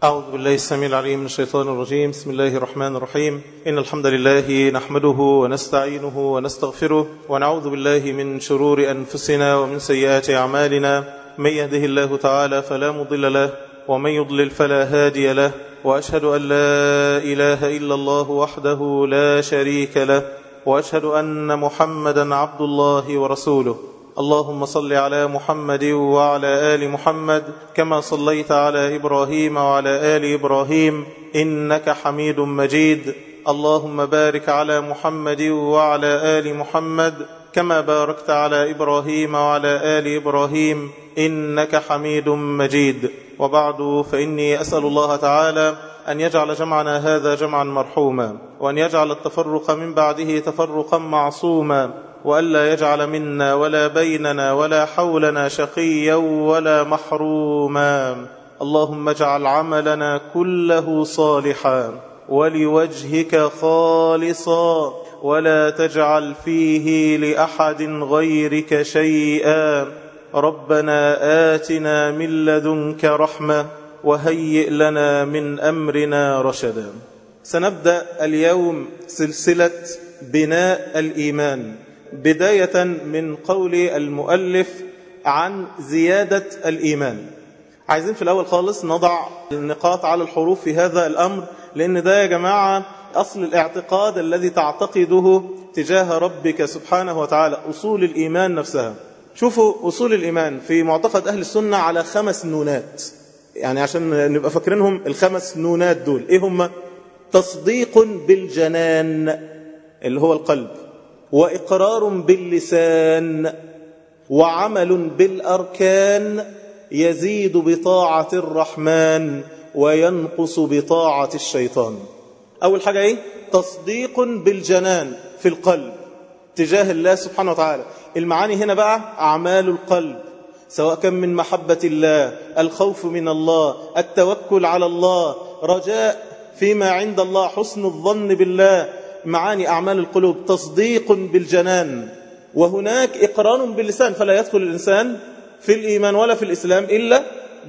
أعوذ بالله السميع العليم من الشيطان الرجيم بسم الله الرحمن الرحيم إن الحمد لله نحمده ونستعينه ونستغفره ونعوذ بالله من شرور أنفسنا ومن سيئات أعمالنا من يهده الله تعالى فلا مضل له ومن يضلل فلا هادي له وأشهد أن لا إله إلا الله وحده لا شريك له وأشهد أن محمدا عبد الله ورسوله اللهم صل على محمد وعلى آل محمد كما صليت على إبراهيم وعلى آل إبراهيم إنك حميد مجيد اللهم بارك على محمد وعلى آل محمد كما باركت على إبراهيم وعلى آل إبراهيم إنك حميد مجيد وبعد فإني أسأل الله تعالى أن يجعل جمعنا هذا جمعا مرحوما وأن يجعل التفرق من بعده تفرقا معصوما وألا يجعل منا ولا بيننا ولا حولنا شقيا ولا محروما اللهم اجعل عملنا كله صالحا ولوجهك خالصا ولا تجعل فيه لأحد غيرك شيئا ربنا آتنا من لدنك رحمة وهيئ لنا من أمرنا رشدا سنبدأ اليوم سلسلة بناء الإيمان بداية من قول المؤلف عن زيادة الإيمان عايزين في الأول خالص نضع النقاط على الحروف في هذا الأمر لأن ده يا جماعة أصل الاعتقاد الذي تعتقده تجاه ربك سبحانه وتعالى أصول الإيمان نفسها شوفوا أصول الإيمان في معتقد أهل السنة على خمس نونات يعني عشان نبقى فاكرينهم الخمس نونات دول إيه هم تصديق بالجنان اللي هو القلب وإقرار باللسان وعمل بالأركان يزيد بطاعة الرحمن وينقص بطاعة الشيطان أول حاجة إيه؟ تصديق بالجنان في القلب تجاه الله سبحانه وتعالى المعاني هنا بقى أعمال القلب سواء كان من محبة الله الخوف من الله التوكل على الله رجاء فيما عند الله حسن الظن بالله معاني أعمال القلوب تصديق بالجنان وهناك إقرار باللسان فلا يدخل الإنسان في الإيمان ولا في الإسلام إلا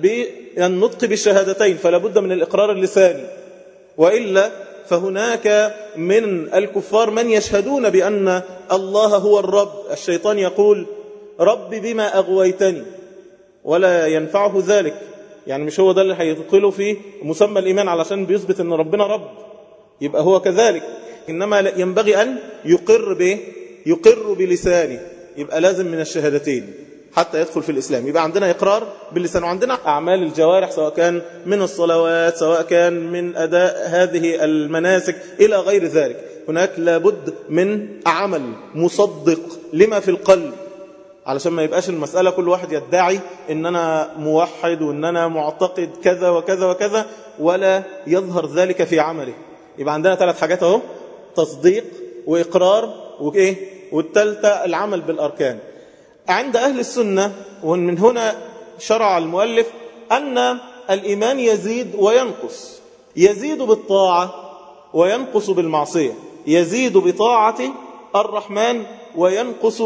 بالنطق بالشهادتين فلا بد من الإقرار اللساني وإلا فهناك من الكفار من يشهدون بأن الله هو الرب الشيطان يقول رب بما أغويتني ولا ينفعه ذلك يعني مش هو ده اللي هيدخله في مسمى الإيمان علشان بيثبت أن ربنا رب يبقى هو كذلك إنما ينبغي أن يقر به يقر بلسانه يبقى لازم من الشهادتين حتى يدخل في الإسلام يبقى عندنا إقرار باللسان وعندنا أعمال الجوارح سواء كان من الصلوات سواء كان من أداء هذه المناسك إلى غير ذلك هناك لابد من عمل مصدق لما في القلب علشان ما يبقاش المسألة كل واحد يدعي ان انا موحد وان انا معتقد كذا وكذا وكذا ولا يظهر ذلك في عمله يبقى عندنا ثلاث حاجات اهو تصديق واقرار وايه والثالثه العمل بالاركان عند اهل السنه ومن هنا شرع المؤلف ان الايمان يزيد وينقص يزيد بالطاعه وينقص بالمعصيه يزيد بطاعه الرحمن وينقص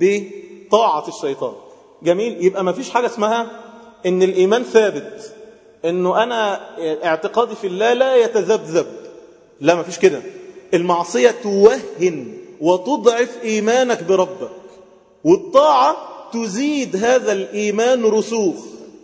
بطاعه الشيطان جميل يبقى ما فيش حاجه اسمها ان الايمان ثابت انه انا اعتقادي في الله لا يتذبذب لا ما فيش كده المعصية توهن وتضعف إيمانك بربك والطاعة تزيد هذا الإيمان رسوخ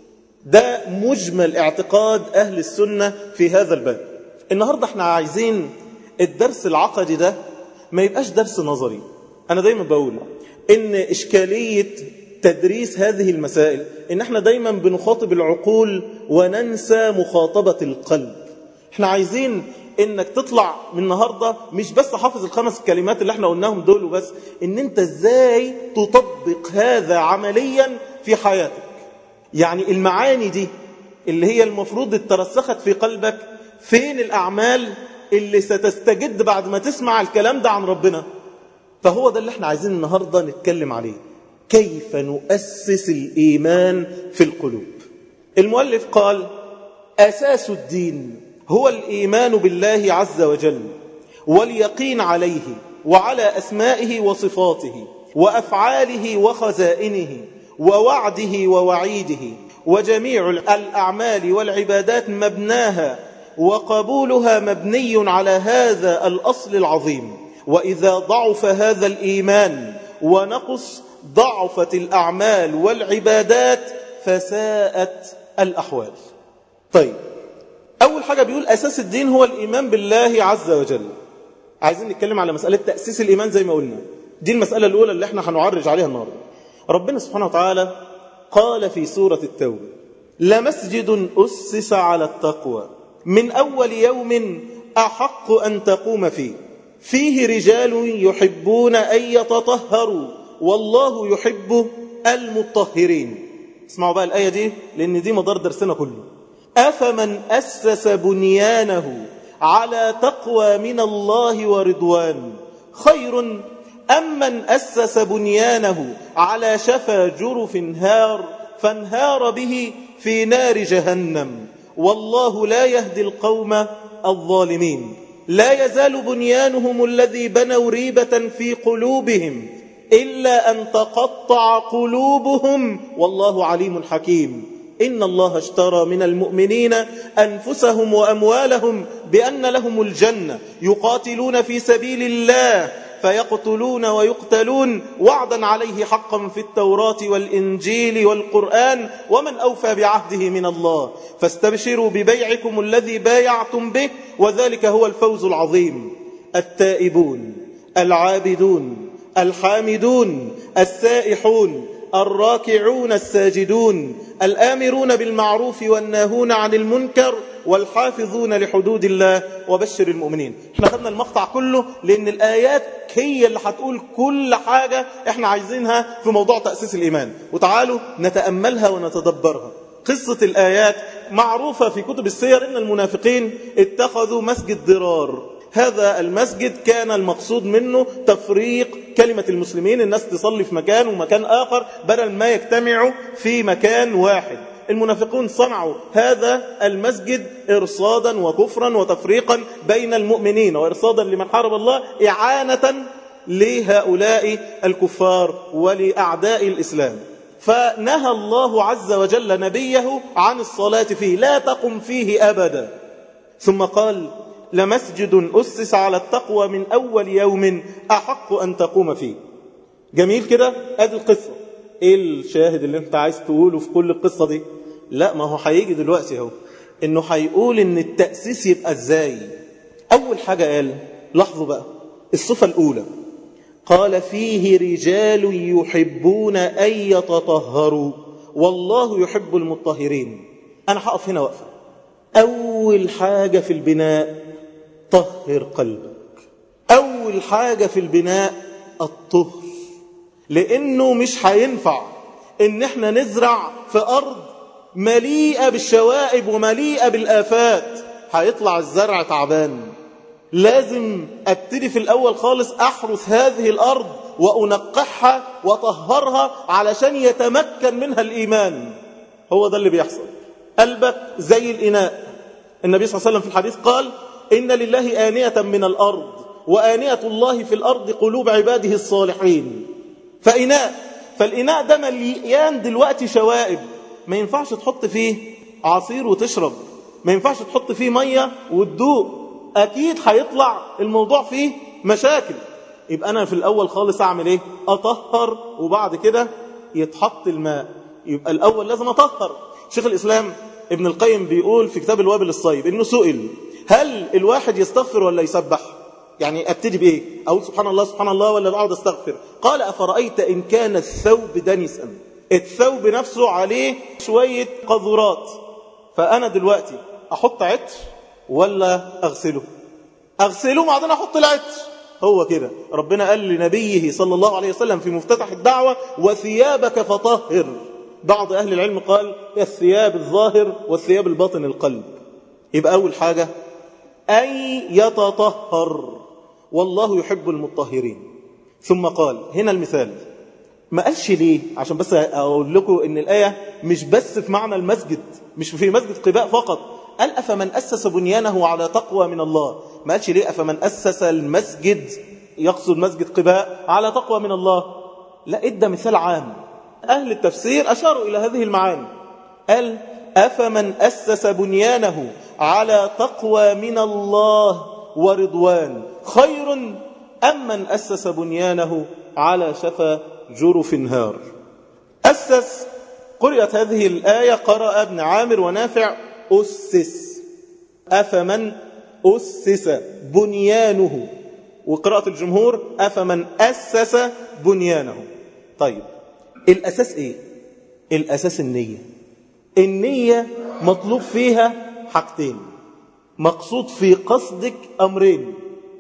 ده مجمل اعتقاد أهل السنة في هذا الباب النهاردة احنا عايزين الدرس العقدي ده ما يبقاش درس نظري أنا دايما بقول إن إشكالية تدريس هذه المسائل إن احنا دايما بنخاطب العقول وننسى مخاطبة القلب احنا عايزين انك تطلع من النهاردة مش بس حافظ الخمس كلمات اللي احنا قلناهم دول وبس ان انت ازاي تطبق هذا عمليا في حياتك يعني المعاني دي اللي هي المفروض اترسخت في قلبك فين الاعمال اللي ستستجد بعد ما تسمع الكلام ده عن ربنا فهو ده اللي احنا عايزين النهاردة نتكلم عليه كيف نؤسس الإيمان في القلوب المؤلف قال أساس الدين هو الإيمان بالله عز وجل واليقين عليه وعلى أسمائه وصفاته وأفعاله وخزائنه ووعده ووعيده وجميع الأعمال والعبادات مبناها وقبولها مبني على هذا الأصل العظيم وإذا ضعف هذا الإيمان ونقص ضعفت الأعمال والعبادات فساءت الأحوال طيب أول حاجة بيقول أساس الدين هو الإيمان بالله عز وجل عايزين نتكلم على مسألة تأسيس الإيمان زي ما قلنا دي المسألة الأولى اللي احنا هنعرج عليها النهاردة ربنا سبحانه وتعالى قال في سورة التوبة لمسجد أسس على التقوى من أول يوم أحق أن تقوم فيه فيه رجال يحبون أن يتطهروا والله يحب المطهرين اسمعوا بقى الآية دي لأن دي مدار درسنا كله أفمن أسس بنيانه على تقوى من الله ورضوان خير أم من أسس بنيانه على شفا جرف هار فانهار به في نار جهنم والله لا يهدي القوم الظالمين لا يزال بنيانهم الذي بنوا ريبة في قلوبهم إلا أن تقطع قلوبهم والله عليم حكيم إن الله اشترى من المؤمنين أنفسهم وأموالهم بأن لهم الجنة يقاتلون في سبيل الله فيقتلون ويقتلون وعدا عليه حقا في التوراة والإنجيل والقرآن ومن أوفى بعهده من الله فاستبشروا ببيعكم الذي بايعتم به وذلك هو الفوز العظيم التائبون العابدون الحامدون السائحون الراكعون الساجدون الآمرون بالمعروف والناهون عن المنكر والحافظون لحدود الله وبشر المؤمنين احنا خدنا المقطع كله لأن الآيات هي اللي هتقول كل حاجة احنا عايزينها في موضوع تأسيس الإيمان وتعالوا نتأملها ونتدبرها قصة الآيات معروفة في كتب السير إن المنافقين اتخذوا مسجد ضرار هذا المسجد كان المقصود منه تفريق كلمة المسلمين الناس تصلي في مكان ومكان آخر بدل ما يجتمعوا في مكان واحد المنافقون صنعوا هذا المسجد إرصادا وكفرا وتفريقا بين المؤمنين وإرصادا لمن حارب الله إعانة لهؤلاء الكفار ولأعداء الإسلام فنهى الله عز وجل نبيه عن الصلاة فيه لا تقم فيه أبدا ثم قال لمسجد أسس على التقوى من أول يوم أحق أن تقوم فيه جميل كده ادي القصة ايه الشاهد اللي انت عايز تقوله في كل القصة دي لا ما هو هيجي دلوقتي اهو انه هيقول ان التأسيس يبقى ازاي اول حاجة قال لاحظوا بقى الصفة الاولى قال فيه رجال يحبون ان يتطهروا والله يحب المطهرين انا هقف هنا وقفة اول حاجة في البناء طهر قلبك أول حاجة في البناء الطهر لأنه مش هينفع إن احنا نزرع في أرض مليئة بالشوائب ومليئة بالآفات هيطلع الزرع تعبان لازم أبتدي في الأول خالص أحرث هذه الأرض وأنقحها وطهرها علشان يتمكن منها الإيمان هو ده اللي بيحصل قلبك زي الإناء النبي صلى الله عليه وسلم في الحديث قال إن لله آنية من الأرض وآنية الله في الأرض قلوب عباده الصالحين فإناء فالإناء ده مليان دلوقتي شوائب ما ينفعش تحط فيه عصير وتشرب ما ينفعش تحط فيه مية وتدوق أكيد هيطلع الموضوع فيه مشاكل يبقى أنا في الأول خالص أعمل إيه أطهر وبعد كده يتحط الماء يبقى الأول لازم أطهر شيخ الإسلام ابن القيم بيقول في كتاب الوابل الصيب إنه سئل هل الواحد يستغفر ولا يسبح يعني ابتدي بايه اقول سبحان الله سبحان الله ولا اقعد استغفر قال افرايت ان كان الثوب دنسا الثوب نفسه عليه شويه قذورات فانا دلوقتي احط عطر ولا اغسله اغسله بعدين احط العطر هو كده ربنا قال لنبيه صلى الله عليه وسلم في مفتتح الدعوه وثيابك فطهر بعض اهل العلم قال الثياب الظاهر والثياب الباطن القلب يبقى اول حاجه أن يتطهر والله يحب المطهرين ثم قال هنا المثال ما قالش ليه عشان بس أقول لكم إن الآية مش بس في معنى المسجد مش في مسجد قباء فقط قال أفمن أسس بنيانه على تقوى من الله ما قالش ليه أفمن أسس المسجد يقصد مسجد قباء على تقوى من الله لا إدى مثال عام أهل التفسير أشاروا إلى هذه المعاني قال أفمن أسس بنيانه على تقوى من الله ورضوان خير أم من أسس بنيانه على شفا جرف هار أسس قرأت هذه الآية قرأ ابن عامر ونافع أسس أفمن أسس بنيانه وقراءة الجمهور أفمن أسس بنيانه طيب الأساس إيه؟ الأساس النية النية مطلوب فيها حاجتين مقصود في قصدك أمرين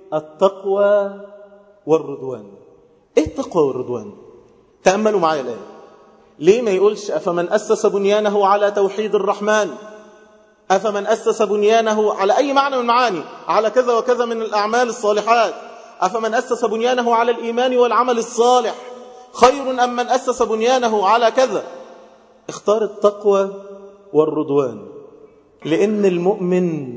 التقوى والرضوان إيه التقوى والرضوان؟ تأملوا معايا الآية ليه ما يقولش أفمن أسس بنيانه على توحيد الرحمن أفمن أسس بنيانه على أي معنى من معاني على كذا وكذا من الأعمال الصالحات أفمن أسس بنيانه على الإيمان والعمل الصالح خير أم من أسس بنيانه على كذا اختار التقوى والرضوان لأن المؤمن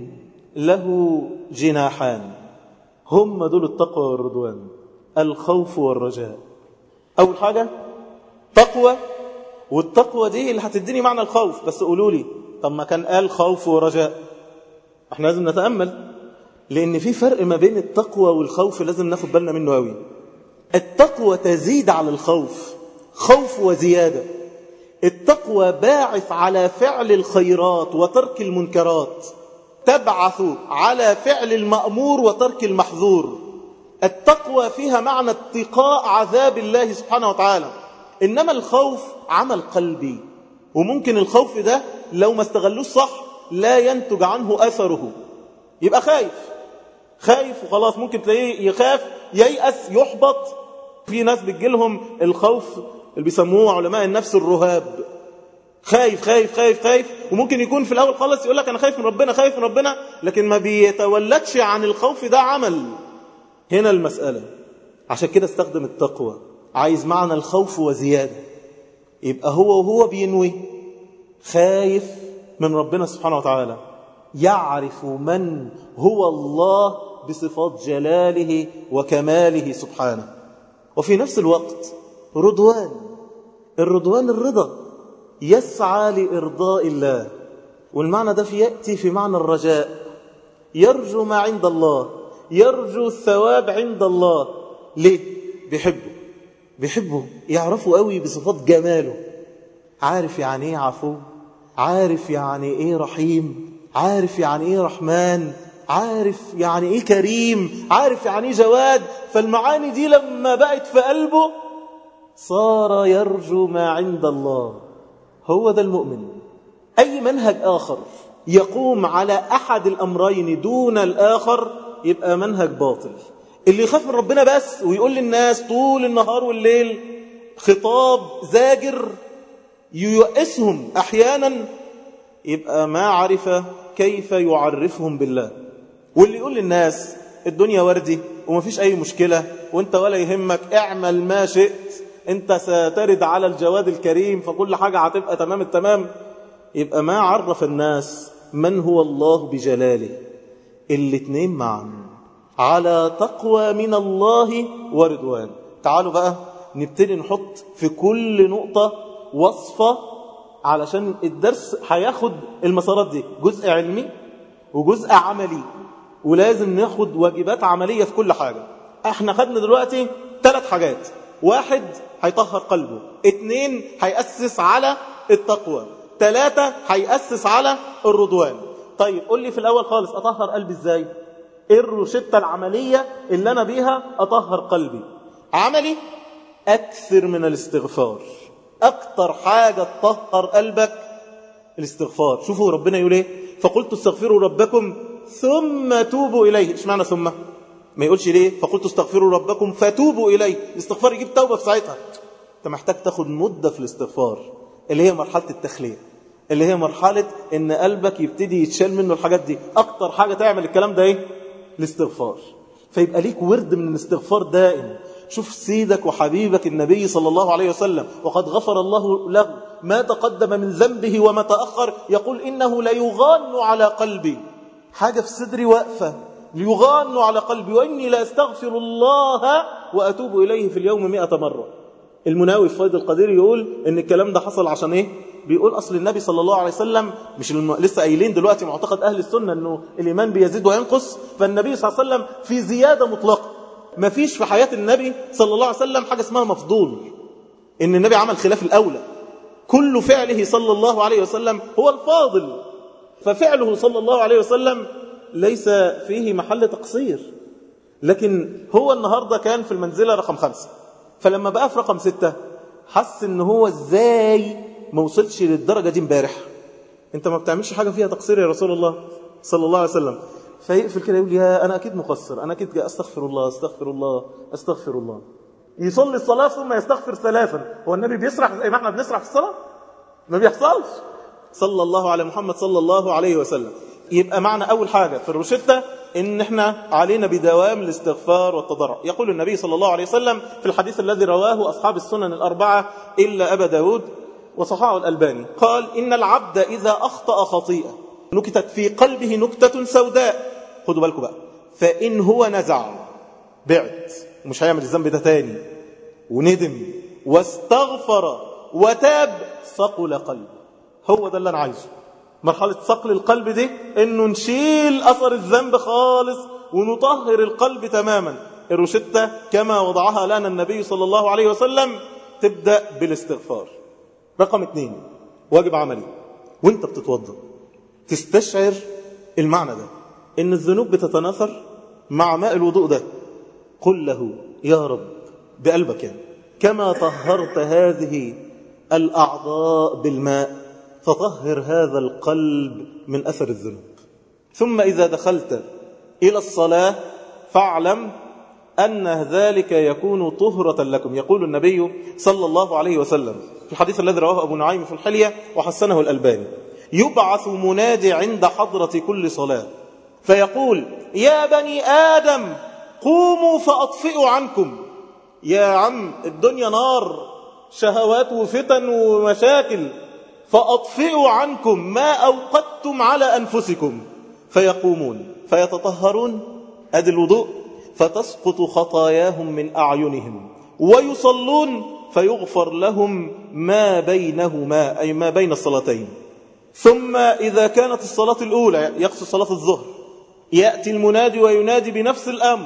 له جناحان هم دول التقوى والرضوان الخوف والرجاء أول حاجة تقوى والتقوى دي اللي هتديني معنى الخوف بس قولوا لي طب ما كان قال خوف ورجاء احنا لازم نتأمل لأن في فرق ما بين التقوى والخوف لازم ناخد بالنا منه قوي التقوى تزيد على الخوف خوف وزيادة التقوى باعث على فعل الخيرات وترك المنكرات تبعث على فعل المأمور وترك المحظور التقوى فيها معنى اتقاء عذاب الله سبحانه وتعالى إنما الخوف عمل قلبي وممكن الخوف ده لو ما استغلوش صح لا ينتج عنه أثره يبقى خايف خايف وخلاص ممكن تلاقيه يخاف ييأس يحبط في ناس بتجيلهم الخوف اللي بيسموه علماء النفس الرهاب خايف خايف خايف خايف وممكن يكون في الأول خالص يقول لك أنا خايف من ربنا خايف من ربنا لكن ما بيتولدش عن الخوف ده عمل هنا المسألة عشان كده استخدم التقوى عايز معنى الخوف وزيادة يبقى هو وهو بينوي خايف من ربنا سبحانه وتعالى يعرف من هو الله بصفات جلاله وكماله سبحانه وفي نفس الوقت رضوان الرضوان الرضا يسعى لإرضاء الله والمعنى ده في يأتي في معنى الرجاء يرجو ما عند الله يرجو الثواب عند الله ليه؟ بيحبه بيحبه يعرفه قوي بصفات جماله عارف يعني ايه عفو عارف يعني ايه رحيم عارف يعني ايه رحمن عارف يعني ايه كريم عارف يعني ايه جواد فالمعاني دي لما بقت في قلبه صار يرجو ما عند الله هو ده المؤمن اي منهج اخر يقوم على احد الامرين دون الاخر يبقى منهج باطل اللي يخاف من ربنا بس ويقول للناس طول النهار والليل خطاب زاجر ييأسهم احيانا يبقى ما عرف كيف يعرفهم بالله واللي يقول للناس الدنيا وردي ومفيش أي مشكلة وانت ولا يهمك اعمل ما شئت انت سترد على الجواد الكريم فكل حاجة هتبقى تمام التمام يبقى ما عرف الناس من هو الله بجلاله الاتنين معا على تقوى من الله ورضوان تعالوا بقى نبتدي نحط في كل نقطة وصفة علشان الدرس هياخد المسارات دي جزء علمي وجزء عملي ولازم ناخد واجبات عملية في كل حاجة احنا خدنا دلوقتي ثلاث حاجات واحد هيطهر قلبه اتنين هيأسس على التقوى ثلاثة هيأسس على الرضوان طيب قول لي في الأول خالص أطهر قلبي إزاي إيه الروشتة العملية اللي أنا بيها أطهر قلبي عملي أكثر من الاستغفار أكتر حاجة تطهر قلبك الاستغفار شوفوا ربنا يقول إيه فقلت استغفروا ربكم ثم توبوا إليه إيش معنى ثم ما يقولش ليه فقلت استغفروا ربكم فتوبوا إليه الاستغفار يجيب توبة في ساعتها انت محتاج تاخد مدة في الاستغفار اللي هي مرحلة التخلية اللي هي مرحلة ان قلبك يبتدي يتشال منه الحاجات دي اكتر حاجة تعمل الكلام ده ايه الاستغفار فيبقى ليك ورد من الاستغفار دائم شوف سيدك وحبيبك النبي صلى الله عليه وسلم وقد غفر الله له ما تقدم من ذنبه وما تأخر يقول إنه ليغان على قلبي حاجة في صدري واقفة ليغان على قلبي وإني لا أستغفر الله وأتوب إليه في اليوم مئة مرة المناوي في فيض القدير يقول إن الكلام ده حصل عشان إيه بيقول أصل النبي صلى الله عليه وسلم مش الم... لسه قايلين دلوقتي معتقد أهل السنة أنه الإيمان بيزيد وينقص فالنبي صلى الله عليه وسلم في زيادة مطلقة ما فيش في حياة النبي صلى الله عليه وسلم حاجة اسمها مفضول إن النبي عمل خلاف الأولى كل فعله صلى الله عليه وسلم هو الفاضل ففعله صلى الله عليه وسلم ليس فيه محل تقصير لكن هو النهاردة كان في المنزلة رقم خمسة فلما بقى في رقم ستة حس ان هو ازاي ما وصلش للدرجة دي امبارح انت ما بتعملش حاجة فيها تقصير يا رسول الله صلى الله عليه وسلم فيقفل كده يقول يا انا اكيد مقصر انا اكيد استغفر الله استغفر الله استغفر الله يصلي الصلاة ثم يستغفر ثلاثا هو النبي بيسرح زي ما احنا بنسرح في الصلاة ما بيحصلش صلى الله على محمد صلى الله عليه وسلم يبقى معنى أول حاجة في الروشتة إن إحنا علينا بدوام الاستغفار والتضرع يقول النبي صلى الله عليه وسلم في الحديث الذي رواه أصحاب السنن الأربعة إلا أبا داود وصححه الألباني قال إن العبد إذا أخطأ خطيئة نكتت في قلبه نكتة سوداء خدوا بالكم بقى فإن هو نزع بعد ومش هيعمل الذنب ده تاني وندم واستغفر وتاب صقل قلبه هو ده اللي أنا عايزه مرحلة صقل القلب دي انه نشيل اثر الذنب خالص ونطهر القلب تماما الروشتة كما وضعها لنا النبي صلى الله عليه وسلم تبدأ بالاستغفار رقم اثنين واجب عملي وانت بتتوضا تستشعر المعنى ده ان الذنوب بتتناثر مع ماء الوضوء ده قل له يا رب بقلبك يعني كما طهرت هذه الأعضاء بالماء فطهر هذا القلب من أثر الذنوب ثم إذا دخلت إلى الصلاة فاعلم أن ذلك يكون طهرة لكم يقول النبي صلى الله عليه وسلم في الحديث الذي رواه أبو نعيم في الحلية وحسنه الألباني يبعث منادي عند حضرة كل صلاة فيقول يا بني آدم قوموا فأطفئوا عنكم يا عم الدنيا نار شهوات وفتن ومشاكل فأطفئوا عنكم ما أوقدتم على أنفسكم فيقومون فيتطهرون أدي الوضوء فتسقط خطاياهم من أعينهم ويصلون فيغفر لهم ما بينهما أي ما بين الصلاتين ثم إذا كانت الصلاة الأولى يقصد صلاة الظهر يأتي المنادي وينادي بنفس الأمر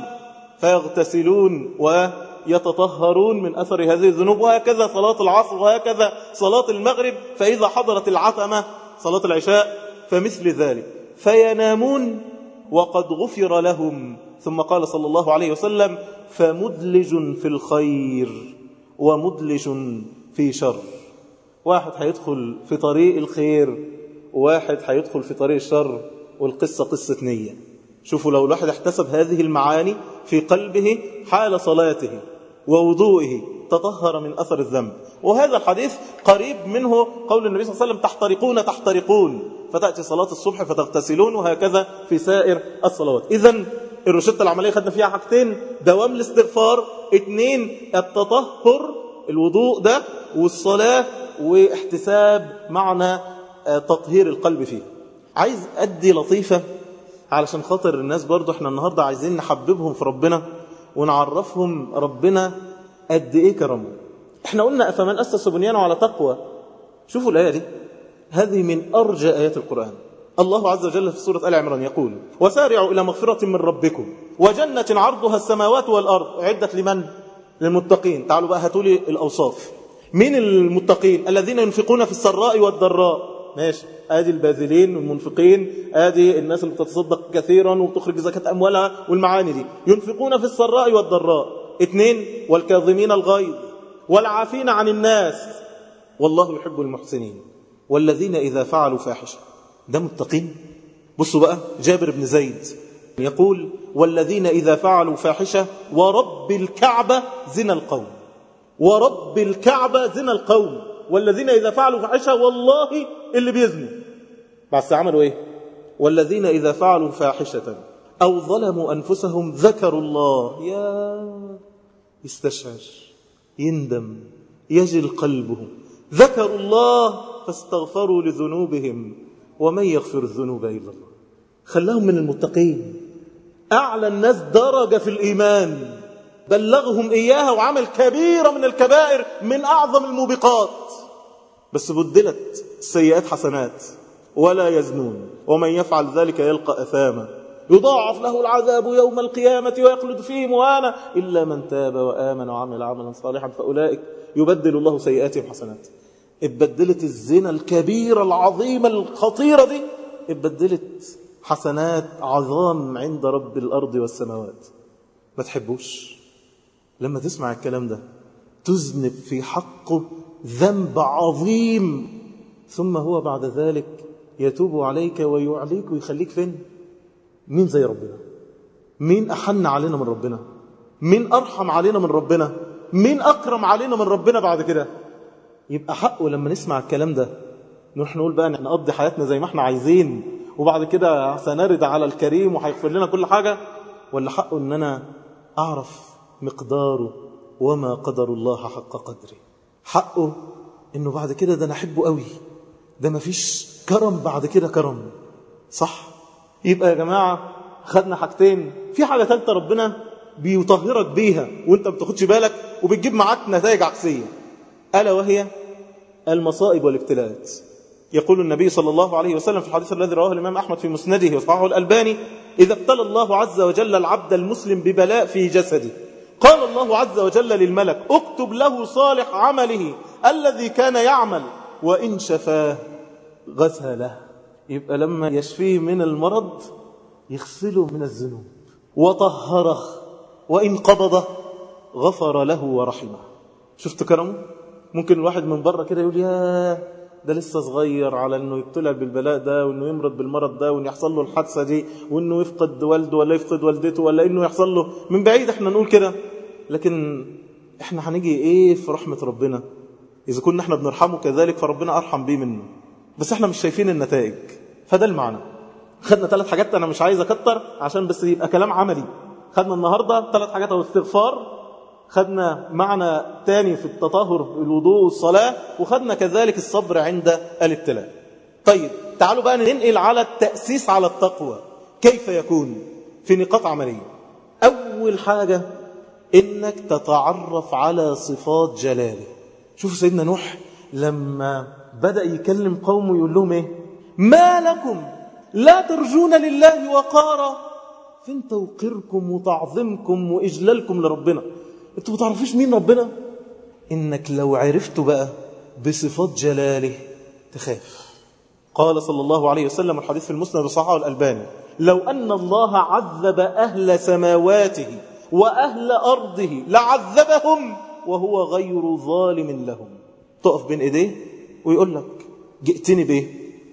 فيغتسلون ويتطهرون من أثر هذه الذنوب وهكذا صلاة العصر وهكذا صلاة المغرب فإذا حضرت العتمة صلاة العشاء فمثل ذلك فينامون وقد غفر لهم ثم قال صلى الله عليه وسلم فمدلج في الخير ومدلج في شر واحد هيدخل في طريق الخير وواحد هيدخل في طريق الشر والقصة قصة نية شوفوا لو الواحد احتسب هذه المعاني في قلبه حال صلاته ووضوئه تطهر من أثر الذنب وهذا الحديث قريب منه قول النبي صلى الله عليه وسلم تحترقون تحترقون فتأتي صلاة الصبح فتغتسلون وهكذا في سائر الصلوات إذا الروشتة العملية خدنا فيها حاجتين دوام الاستغفار اثنين التطهر الوضوء ده والصلاة واحتساب معنى تطهير القلب فيه عايز أدي لطيفة علشان خاطر الناس برضو احنا النهاردة عايزين نحببهم في ربنا ونعرفهم ربنا قد ايه كرمه احنا قلنا أفمن أسس بنيانه على تقوى شوفوا الآية دي هذه من أرجى آيات القرآن الله عز وجل في سورة آل عمران يقول وسارعوا إلى مغفرة من ربكم وجنة عرضها السماوات والأرض عدت لمن؟ للمتقين تعالوا بقى هاتوا لي الأوصاف من المتقين الذين ينفقون في السراء والضراء ماشي ادي الباذلين والمنفقين ادي الناس اللي بتتصدق كثيرا وبتخرج زكاة اموالها والمعاني دي ينفقون في السراء والضراء اثنين والكاظمين الغيظ والعافين عن الناس والله يحب المحسنين والذين إذا فعلوا فاحشة ده متقين بصوا بقى جابر بن زيد يقول والذين إذا فعلوا فاحشة ورب الكعبة زنا القوم ورب الكعبة زنا القوم والذين إذا فعلوا فاحشة والله اللي بيزنوا بس عملوا إيه والذين إذا فعلوا فاحشة أو ظلموا أنفسهم ذكروا الله يا يستشعر يندم يجل قلبه ذكروا الله فاستغفروا لذنوبهم ومن يغفر الذنوب إلا الله خلاهم من المتقين أعلى الناس درجة في الإيمان بلغهم إياها وعمل كبيرة من الكبائر من أعظم الموبقات بس بدلت السيئات حسنات ولا يزنون ومن يفعل ذلك يلقى أثاما يضاعف له العذاب يوم القيامة ويخلد فيه مهانا إلا من تاب وآمن وعمل عملا صالحا فأولئك يبدل الله سيئاتهم حسنات اتبدلت الزنا الكبيرة العظيمة الخطيرة دي اتبدلت حسنات عظام عند رب الأرض والسماوات ما تحبوش لما تسمع الكلام ده تذنب في حقه ذنب عظيم ثم هو بعد ذلك يتوب عليك ويعليك ويخليك فين مين زي ربنا مين أحن علينا من ربنا مين أرحم علينا من ربنا مين أكرم علينا من ربنا بعد كده يبقى حقه لما نسمع الكلام ده نروح نقول بقى نقضي حياتنا زي ما احنا عايزين وبعد كده سنرد على الكريم وهيغفر لنا كل حاجة ولا حقه ان انا اعرف مقداره وما قدر الله حق قدره حقه انه بعد كده ده انا احبه قوي ده مفيش كرم بعد كده كرم صح يبقى يا جماعة خدنا حاجتين في حاجة ثالثة ربنا بيطهرك بيها وانت ما بتاخدش بالك وبتجيب معاك نتائج عكسية ألا وهي المصائب والابتلاءات يقول النبي صلى الله عليه وسلم في الحديث الذي رواه الإمام أحمد في مسنده وصححه الألباني إذا ابتلى الله عز وجل العبد المسلم ببلاء في جسده قال الله عز وجل للملك اكتب له صالح عمله الذي كان يعمل وإن شفاه غسله يبقى لما يشفيه من المرض يغسله من الذنوب وطهره وإن قبضه غفر له ورحمه شفت كرمه ممكن الواحد من بره كده يقول يا ده لسه صغير على انه يبتلى بالبلاء ده وانه يمرض بالمرض ده وانه يحصل له الحادثه دي وانه يفقد والده ولا يفقد والدته ولا انه يحصل له من بعيد احنا نقول كده لكن احنا هنيجي ايه في رحمه ربنا اذا كنا احنا بنرحمه كذلك فربنا ارحم بيه منه بس احنا مش شايفين النتائج فده المعنى خدنا ثلاث حاجات انا مش عايز اكتر عشان بس يبقى كلام عملي خدنا النهارده ثلاث حاجات او استغفار خدنا معنى تاني في التطهر الوضوء والصلاة وخدنا كذلك الصبر عند الابتلاء طيب تعالوا بقى ننقل على التأسيس على التقوى كيف يكون في نقاط عملية أول حاجة إنك تتعرف على صفات جلاله شوفوا سيدنا نوح لما بدأ يكلم قومه يقول لهم إيه ما لكم لا ترجون لله وقارا فين توقيركم وتعظيمكم وإجلالكم لربنا انتوا ما تعرفوش مين ربنا انك لو عرفته بقى بصفات جلاله تخاف قال صلى الله عليه وسلم الحديث في المسند وصححه الألباني لو أن الله عذب أهل سماواته وأهل أرضه لعذبهم وهو غير ظالم لهم تقف بين إيديه ويقول لك جئتني بيه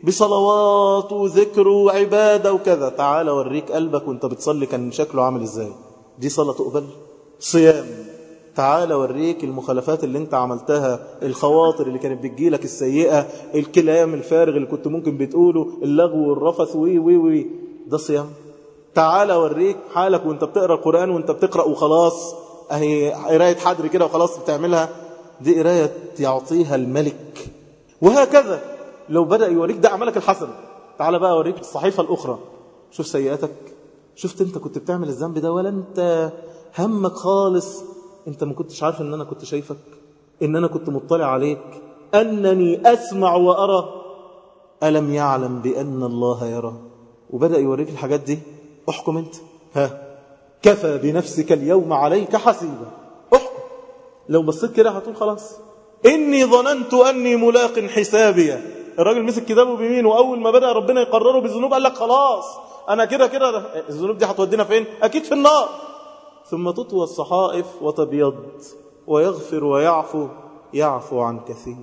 بصلوات وذكر وعبادة وكذا تعال أوريك قلبك وانت بتصلي كان شكله عامل ازاي دي صلاة تقبل صيام تعال اوريك المخالفات اللي انت عملتها الخواطر اللي كانت بتجيلك السيئة الكلام الفارغ اللي كنت ممكن بتقوله اللغو والرفث وي وي وي ده صيام تعال اوريك حالك وانت بتقرا القرآن وانت بتقرا وخلاص اهي قرايه حدر كده وخلاص بتعملها دي قرايه يعطيها الملك وهكذا لو بدأ يوريك ده اعمالك الحسنه تعال بقى اوريك الصحيفه الاخرى شوف سيئاتك شفت انت كنت بتعمل الذنب ده ولا انت همك خالص انت ما كنتش عارف ان انا كنت شايفك ان انا كنت مطلع عليك انني اسمع وارى الم يعلم بان الله يرى وبدا يوريك الحاجات دي احكم انت ها كفى بنفسك اليوم عليك حسيبا احكم لو بصيت كده هتقول خلاص اني ظننت اني ملاق حسابي الراجل مسك كتابه بيمين واول ما بدا ربنا يقرره بالذنوب قال لك خلاص انا كده كده الذنوب دي هتودينا فين اكيد في النار ثم تطوى الصحائف وتبيض ويغفر ويعفو يعفو عن كثير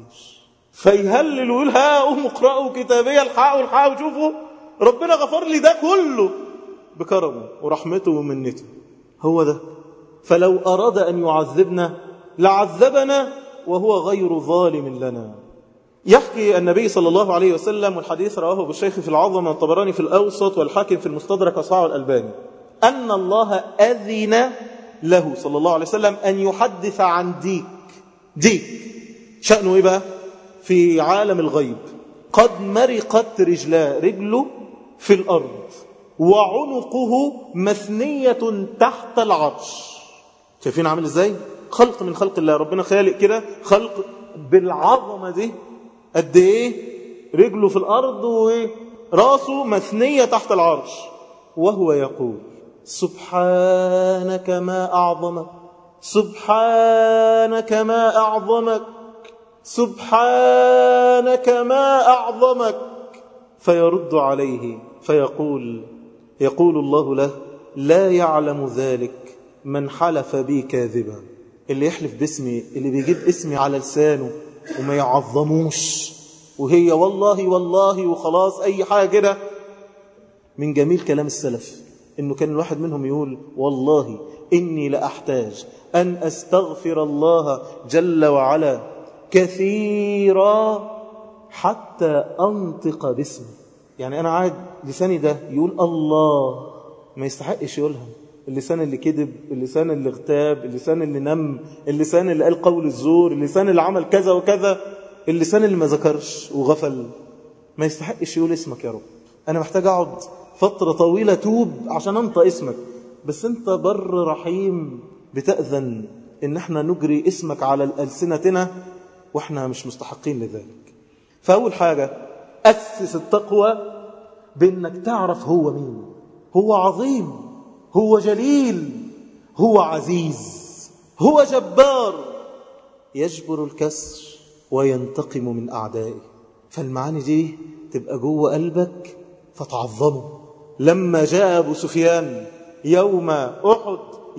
فيهلل ويقول ها قوموا اقرأوا كتابي الحقوا الحقوا شوفوا ربنا غفر لي ده كله بكرمه ورحمته ومنته هو ده فلو أراد أن يعذبنا لعذبنا وهو غير ظالم لنا يحكي النبي صلى الله عليه وسلم والحديث رواه ابو الشيخ في العظمة والطبراني في الأوسط والحاكم في المستدرك وصاع الألباني أن الله أذن له صلى الله عليه وسلم أن يحدث عن ديك ديك شأنه إيه بقى في عالم الغيب قد مرقت رجلاه رجله في الأرض وعنقه مثنية تحت العرش شايفين عامل ازاي خلق من خلق الله ربنا خالق كده خلق بالعظمة دي قد ايه رجله في الارض وراسه مثنية تحت العرش وهو يقول سبحانك ما أعظمك سبحانك ما أعظمك سبحانك ما أعظمك فيرد عليه فيقول يقول الله له لا يعلم ذلك من حلف بي كاذبا اللي يحلف باسمي اللي بيجيب اسمي على لسانه وما يعظموش وهي والله والله وخلاص أي حاجة كده من جميل كلام السلف إنه كان الواحد منهم يقول والله إني لأحتاج أن أستغفر الله جل وعلا كثيرا حتى أنطق باسمه يعني أنا عاد لساني ده يقول الله ما يستحقش يقولها اللسان اللي كذب اللسان اللي اغتاب اللسان اللي نم اللسان اللي قال قول الزور اللسان اللي عمل كذا وكذا اللسان اللي ما ذكرش وغفل ما يستحقش يقول اسمك يا رب أنا محتاج أقعد فترة طويلة توب عشان أنطق اسمك بس أنت بر رحيم بتأذن إن احنا نجري اسمك على ألسنتنا واحنا مش مستحقين لذلك فأول حاجة أسس التقوى بأنك تعرف هو مين هو عظيم هو جليل هو عزيز هو جبار يجبر الكسر وينتقم من أعدائه فالمعاني دي تبقى جوه قلبك فتعظمه لما جاء أبو سفيان يوم أحد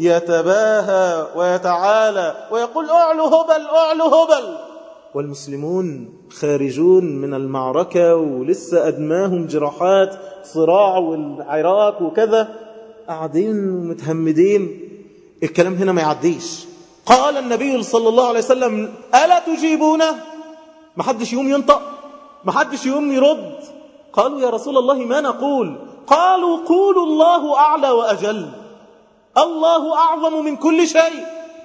يتباهى ويتعالى ويقول أعلو هبل أعلو هبل والمسلمون خارجون من المعركة ولسه أدماهم جراحات صراع والعراق وكذا قاعدين متهمدين الكلام هنا ما يعديش قال النبي صلى الله عليه وسلم ألا تجيبونه ما حدش يوم ينطق ما حدش يوم يرد قالوا يا رسول الله ما نقول قالوا قولوا الله أعلى وأجل الله أعظم من كل شيء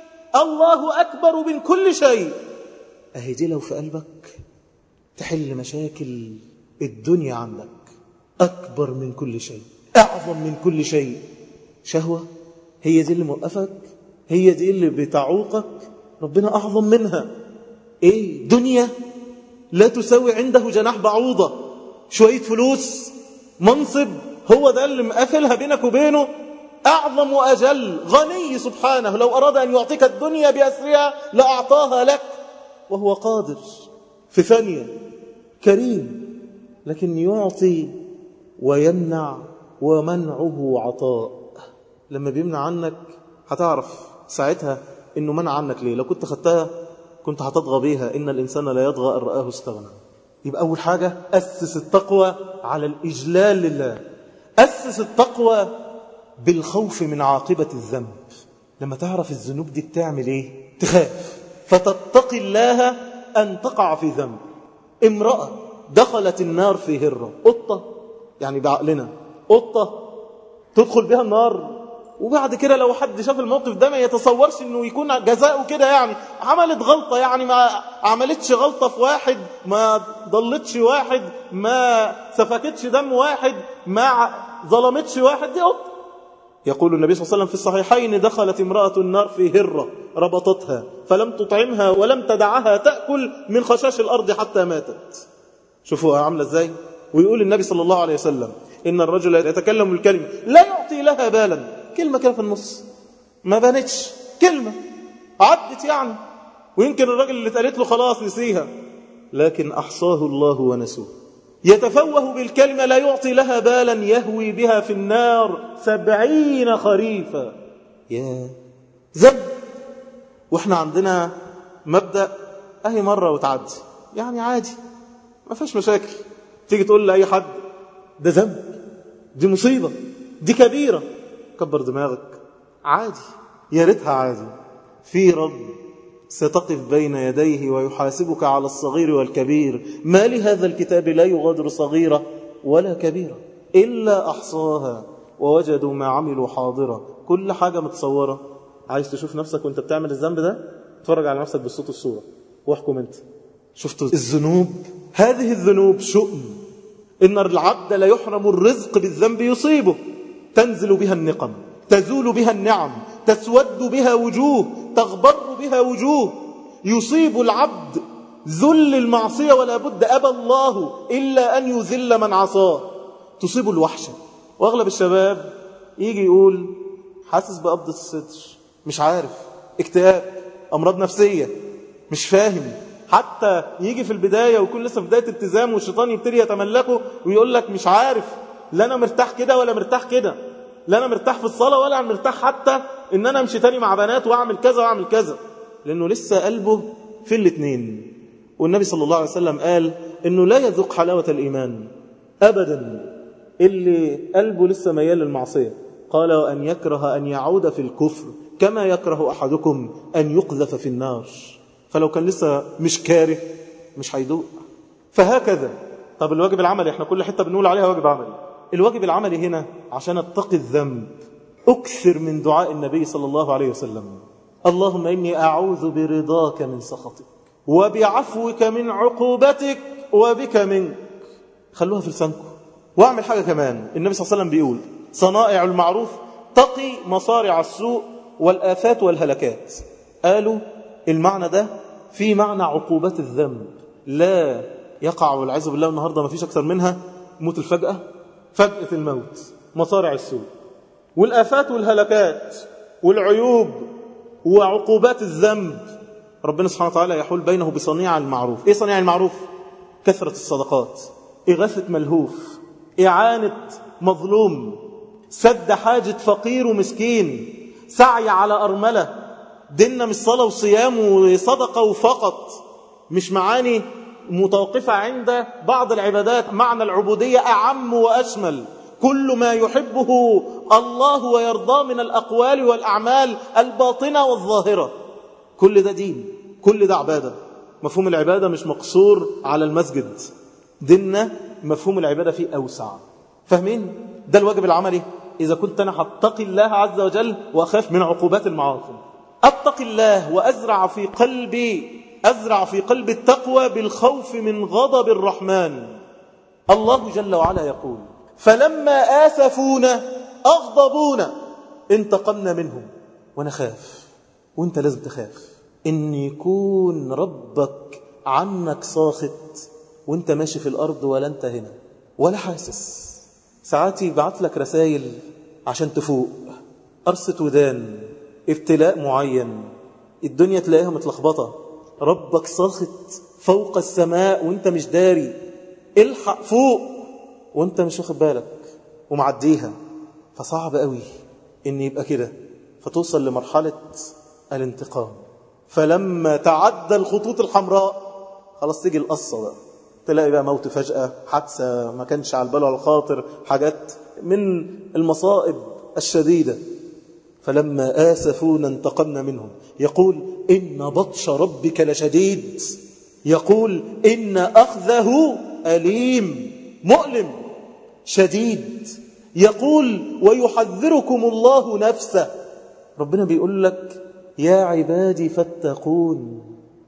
الله أكبر من كل شيء أهي دي لو في قلبك تحل مشاكل الدنيا عندك أكبر من كل شيء أعظم من كل شيء شهوة هي دي اللي موقفك هي دي اللي بتعوقك ربنا أعظم منها إيه دنيا لا تساوي عنده جناح بعوضة شوية فلوس منصب هو ده اللي مقفلها بينك وبينه أعظم وأجل غني سبحانه لو أراد أن يعطيك الدنيا بأسرها لأعطاها لك وهو قادر في ثانية كريم لكن يعطي ويمنع ومنعه عطاء لما بيمنع عنك هتعرف ساعتها انه منع عنك ليه لو كنت خدتها كنت هتضغى بيها ان الانسان لا يضغى ان رآه استغنى يبقى اول حاجة اسس التقوى على الاجلال لله اسس التقوى بالخوف من عاقبة الذنب لما تعرف الذنوب دي بتعمل ايه تخاف فتتقي الله ان تقع في ذنب امرأة دخلت النار في هرة قطة يعني بعقلنا قطة تدخل بها النار وبعد كده لو حد شاف الموقف ده ما يتصورش انه يكون جزاؤه كده يعني عملت غلطة يعني ما عملتش غلطة في واحد ما ضلتش واحد ما سفكتش دم واحد ما ظلمتش واحد دي قطة يقول النبي صلى الله عليه وسلم في الصحيحين دخلت امرأة النار في هرة ربطتها فلم تطعمها ولم تدعها تأكل من خشاش الأرض حتى ماتت شوفوها عاملة ازاي ويقول النبي صلى الله عليه وسلم إن الرجل يتكلم الكلمة لا يعطي لها بالا كلمة كده في النص ما بانتش كلمة عدت يعني ويمكن الراجل اللي اتقالت له خلاص نسيها لكن أحصاه الله ونسوه يتفوه بالكلمة لا يعطي لها بالا يهوي بها في النار سبعين خريفا يا ذنب واحنا عندنا مبدأ اهي مرة وتعدي يعني عادي ما فيش مشاكل تيجي تقول لأي حد ده ذنب دي مصيبة دي كبيرة كبر دماغك عادي يا ريتها عادي في رب ستقف بين يديه ويحاسبك على الصغير والكبير ما لهذا الكتاب لا يغادر صغيرة ولا كبيرة إلا أحصاها ووجدوا ما عملوا حاضرة كل حاجة متصورة عايز تشوف نفسك وانت بتعمل الذنب ده اتفرج على نفسك بالصوت الصورة واحكم انت شفتوا الذنوب هذه الذنوب شؤم إن العبد لا يحرم الرزق بالذنب يصيبه تنزل بها النقم تزول بها النعم تسود بها وجوه تغبر بها وجوه يصيب العبد ذل المعصية ولا بد أبى الله إلا أن يذل من عصاه تصيب الوحشة وأغلب الشباب يجي يقول حاسس بقبضة الصدر مش عارف اكتئاب أمراض نفسية مش فاهم حتى يجي في البداية ويكون لسه في بداية التزام والشيطان يبتدي يتملكه ويقول لك مش عارف لا أنا مرتاح كده ولا مرتاح كده لا أنا مرتاح في الصلاة ولا أنا مرتاح حتى إن أنا أمشي تاني مع بنات وأعمل كذا وأعمل كذا لأنه لسه قلبه في الاثنين والنبي صلى الله عليه وسلم قال إنه لا يذوق حلاوة الإيمان أبدا اللي قلبه لسه ميال للمعصية قال وأن يكره أن يعود في الكفر كما يكره أحدكم أن يقذف في النار فلو كان لسه مش كاره مش هيدوق فهكذا طب الواجب العملي احنا كل حتة بنقول عليها واجب عملي الواجب العملي هنا عشان اتقي الذنب أكثر من دعاء النبي صلى الله عليه وسلم اللهم إني أعوذ برضاك من سخطك وبعفوك من عقوبتك وبك منك خلوها في لسانكم واعمل حاجة كمان النبي صلى الله عليه وسلم بيقول صنائع المعروف تقي مصارع السوء والآفات والهلكات قالوا المعنى ده في معنى عقوبات الذنب لا يقع والعياذ بالله النهارده ما فيش اكثر منها موت الفجأة فجأة الموت مصارع السوء والآفات والهلكات والعيوب وعقوبات الذنب ربنا سبحانه وتعالى يحول بينه بصنيع المعروف ايه صنيع المعروف كثرة الصدقات إغاثة ملهوف إعانة مظلوم سد حاجة فقير ومسكين سعي على أرملة ديننا مش صلاة وصيام وصدقة وفقط مش معاني متوقفة عند بعض العبادات معنى العبودية أعم وأشمل كل ما يحبه الله ويرضاه من الأقوال والأعمال الباطنة والظاهرة كل ده دين كل ده عبادة مفهوم العبادة مش مقصور على المسجد ديننا مفهوم العبادة فيه أوسع فاهمين؟ ده الواجب العملي إذا كنت أنا هتقي الله عز وجل وأخاف من عقوبات المعاصي أتقي الله وأزرع في قلبي أزرع في قلب التقوى بالخوف من غضب الرحمن الله جل وعلا يقول فلما آسفونا أغضبونا انتقمنا منهم ونخاف وانت لازم تخاف ان يكون ربك عنك ساخط وانت ماشي في الأرض ولا انت هنا ولا حاسس ساعات يبعت لك رسائل عشان تفوق قرصة ودان ابتلاء معين الدنيا تلاقيها متلخبطة ربك ساخط فوق السماء وانت مش داري الحق فوق وانت مش واخد بالك ومعديها فصعب قوي ان يبقى كده فتوصل لمرحلة الانتقام فلما تعدى الخطوط الحمراء خلاص تيجي القصة بقى تلاقي بقى موت فجأة حادثة ما كانش على البال ولا الخاطر حاجات من المصائب الشديدة فلما آسفونا انتقمنا منهم يقول إن بطش ربك لشديد يقول إن أخذه أليم مؤلم شديد يقول ويحذركم الله نفسه ربنا بيقول لك يا عبادي فاتقون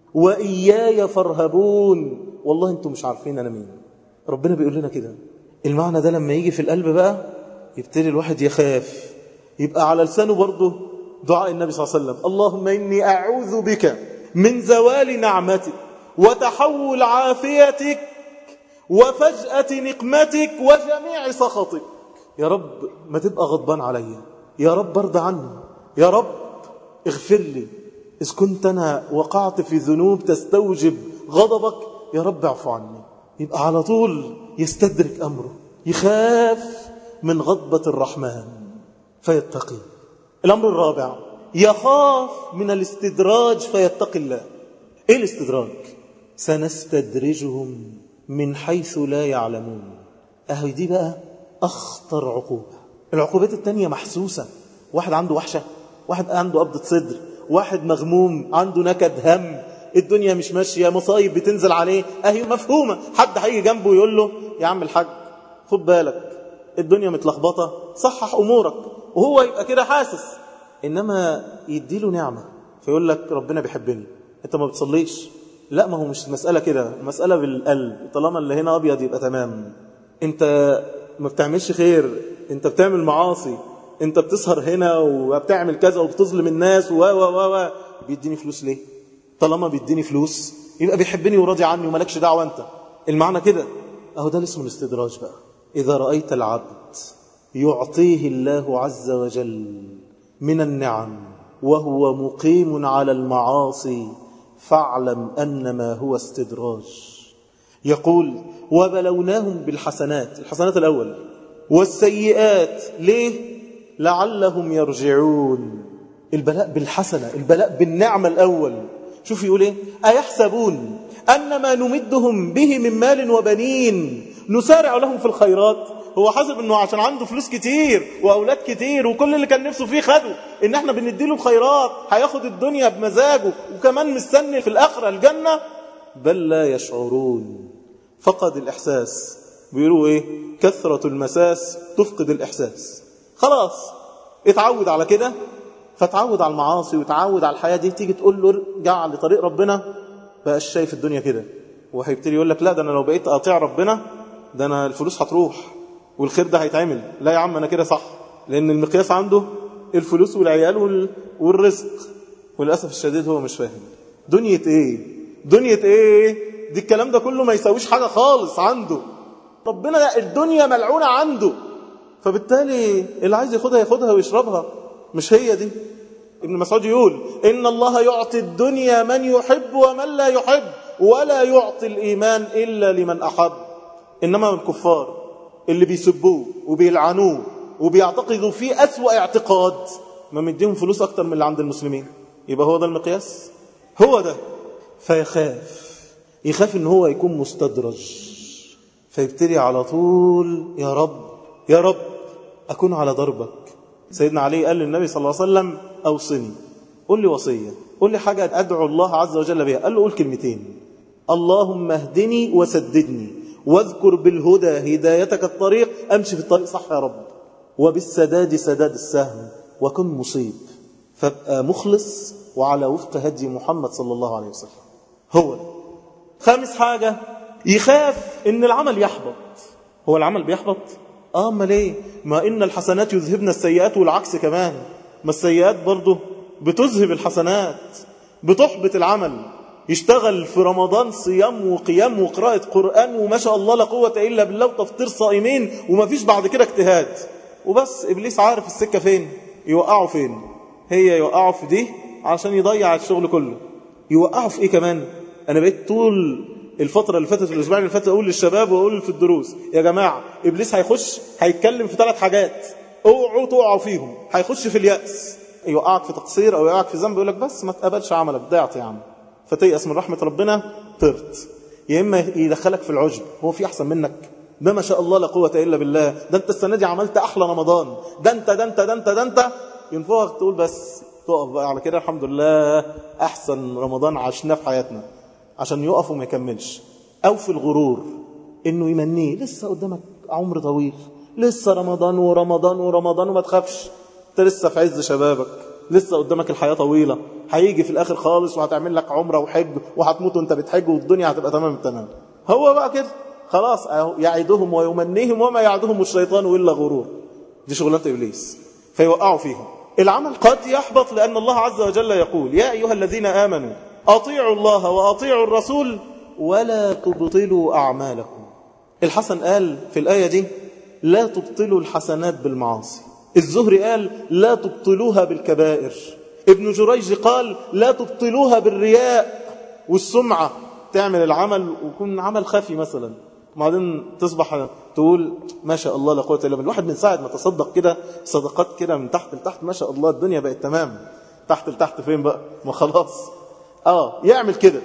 وإياي فارهبون والله انتم مش عارفين أنا مين ربنا بيقول لنا كده المعنى ده لما يجي في القلب بقى يبتدي الواحد يخاف يبقى على لسانه برضه دعاء النبي صلى الله عليه وسلم اللهم إني أعوذ بك من زوال نعمتك وتحول عافيتك وفجأة نقمتك وجميع سخطك يا رب ما تبقى غضبان عليا يا رب ارضى عني يا رب اغفر لي إذ كنت أنا وقعت في ذنوب تستوجب غضبك يا رب اعفو عني يبقى على طول يستدرك أمره يخاف من غضبة الرحمن فيتقي الأمر الرابع يخاف من الاستدراج فيتقي الله إيه الاستدراج سنستدرجهم من حيث لا يعلمون أهي دي بقى أخطر عقوبة العقوبات التانية محسوسة واحد عنده وحشة واحد عنده قبضة صدر واحد مغموم عنده نكد هم الدنيا مش ماشية مصايب بتنزل عليه أهي مفهومة حد هيجي جنبه يقول له يا عم الحاج خد بالك الدنيا متلخبطة صحح أمورك وهو يبقى كده حاسس إنما يديله نعمة فيقول لك ربنا بيحبني أنت ما بتصليش لا ما هو مش مسألة كده مسألة بالقلب طالما اللي هنا أبيض يبقى تمام أنت ما بتعملش خير أنت بتعمل معاصي أنت بتسهر هنا وبتعمل كذا وبتظلم الناس و و و بيديني فلوس ليه طالما بيديني فلوس يبقى بيحبني وراضي عني ومالكش دعوة أنت المعنى كده أهو ده اسمه الاستدراج بقى إذا رأيت العبد يعطيه الله عز وجل من النعم وهو مقيم على المعاصي فاعلم أنما هو استدراج يقول وبلوناهم بالحسنات الحسنات الأول والسيئات ليه لعلهم يرجعون البلاء بالحسنة البلاء بالنعمة الأول شوف يقول ايه أيحسبون أن ما نمدهم به من مال وبنين نسارع لهم في الخيرات هو حاسب انه عشان عنده فلوس كتير واولاد كتير وكل اللي كان نفسه فيه خده ان احنا بنديله الخيرات هياخد الدنيا بمزاجه وكمان مستني في الاخره الجنه بل لا يشعرون فقد الاحساس بيقولوا ايه كثره المساس تفقد الاحساس خلاص اتعود على كده فتعود على المعاصي وتعود على الحياه دي تيجي تقول له ارجع لطريق ربنا بقاش شايف الدنيا كده وهيبتدي يقول لك لا ده انا لو بقيت اطيع ربنا ده انا الفلوس هتروح والخير ده هيتعمل لا يا عم انا كده صح لان المقياس عنده الفلوس والعيال وال... والرزق وللاسف الشديد هو مش فاهم دنيا ايه دنيا ايه دي الكلام ده كله ما يساويش حاجه خالص عنده ربنا الدنيا ملعونه عنده فبالتالي اللي عايز ياخدها ياخدها ويشربها مش هي دي ابن مسعود يقول إن الله يعطي الدنيا من يحب ومن لا يحب ولا يعطي الإيمان إلا لمن أحب إنما الكفار اللي بيسبوه وبيلعنوه وبيعتقدوا فيه أسوأ اعتقاد ما مديهم فلوس أكتر من اللي عند المسلمين يبقى هو ده المقياس هو ده فيخاف يخاف ان هو يكون مستدرج فيبتدي على طول يا رب يا رب أكون على ضربك سيدنا علي قال للنبي صلى الله عليه وسلم أوصني قل لي وصية قل لي حاجة أدعو الله عز وجل بها قال له قول كلمتين اللهم اهدني وسددني واذكر بالهدى هدايتك الطريق أمشي في الطريق صح يا رب وبالسداد سداد السهم وكن مصيب فابقى مخلص وعلى وفق هدي محمد صلى الله عليه وسلم هو ده. خامس حاجة يخاف ان العمل يحبط هو العمل بيحبط اه امال ايه ما ان الحسنات يذهبن السيئات والعكس كمان ما السيئات برضه بتذهب الحسنات بتحبط العمل يشتغل في رمضان صيام وقيام وقراءة قرآن وما شاء الله لا قوة إلا بالله وتفطير صائمين وما فيش بعد كده اجتهاد وبس إبليس عارف السكة فين يوقعه فين هي يوقعه في دي عشان يضيع الشغل كله يوقعه في إيه كمان أنا بقيت طول الفترة اللي فاتت الأسبوع اللي فات أقول للشباب وأقول في الدروس يا جماعة إبليس هيخش هيتكلم في ثلاث حاجات اوعوا تقعوا فيهم هيخش في اليأس يوقعك في تقصير أو يوقعك في ذنب يقول لك بس ما تقبلش عملك ضيعت يا عم فتيأس من رحمة ربنا طرت يا إما يدخلك في العجب هو في أحسن منك ده ما شاء الله لا قوة إلا بالله ده أنت السنة دي عملت أحلى رمضان ده أنت ده أنت ده أنت ده أنت ينفوك تقول بس تقف بقى على كده الحمد لله أحسن رمضان عشناه في حياتنا عشان يقف وما يكملش أو في الغرور إنه يمنيه لسه قدامك عمر طويل لسه رمضان ورمضان ورمضان وما تخافش انت لسه في عز شبابك لسه قدامك الحياة طويلة هيجي في الآخر خالص وهتعمل لك عمرة وحج وهتموت وانت بتحج والدنيا هتبقى تمام التمام هو بقى كده خلاص يعدهم ويمنيهم وما يعدهم الشيطان إلا غرور دي شغلانة إبليس فيوقعوا فيهم العمل قد يحبط لأن الله عز وجل يقول يا أيها الذين آمنوا أطيعوا الله وأطيعوا الرسول ولا تبطلوا أعمالكم الحسن قال في الآية دي لا تبطلوا الحسنات بالمعاصي الزهري قال لا تبطلوها بالكبائر ابن جريج قال لا تبطلوها بالرياء والسمعة تعمل العمل ويكون عمل خفي مثلا بعدين تصبح تقول ما شاء الله لا قوه الا بالله الواحد من ساعه ما تصدق كده صدقات كده من تحت لتحت ما شاء الله الدنيا بقت تمام تحت لتحت فين بقى ما خلاص اه يعمل كده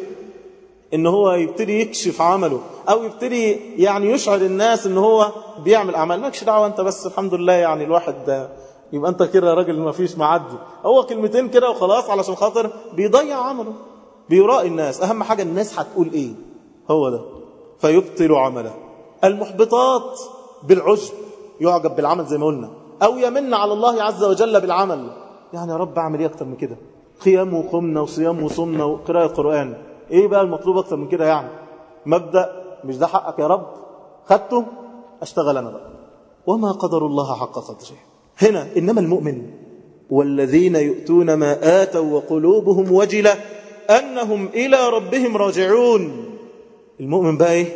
ان هو يبتدي يكشف عمله او يبتدي يعني يشعر الناس ان هو بيعمل اعمال مالكش دعوه انت بس الحمد لله يعني الواحد يبقى انت كده راجل ما فيش معدي هو كلمتين كده وخلاص علشان خاطر بيضيع عمله بيرائي الناس اهم حاجه الناس هتقول ايه هو ده فيبطل عمله المحبطات بالعجب يعجب بالعمل زي ما قلنا او يمن على الله عز وجل بالعمل يعني يا رب اعمل ايه اكتر من كده قيام وقمنا وصيام وصمنا وقراءه قران ايه بقى المطلوب اكتر من كده يعني مبدا مش ده حقك يا رب خدته اشتغل انا بقى وما قدر الله حق قدره هنا انما المؤمن والذين يؤتون ما آتوا وقلوبهم وجلة أنهم إلى ربهم راجعون المؤمن بقى إيه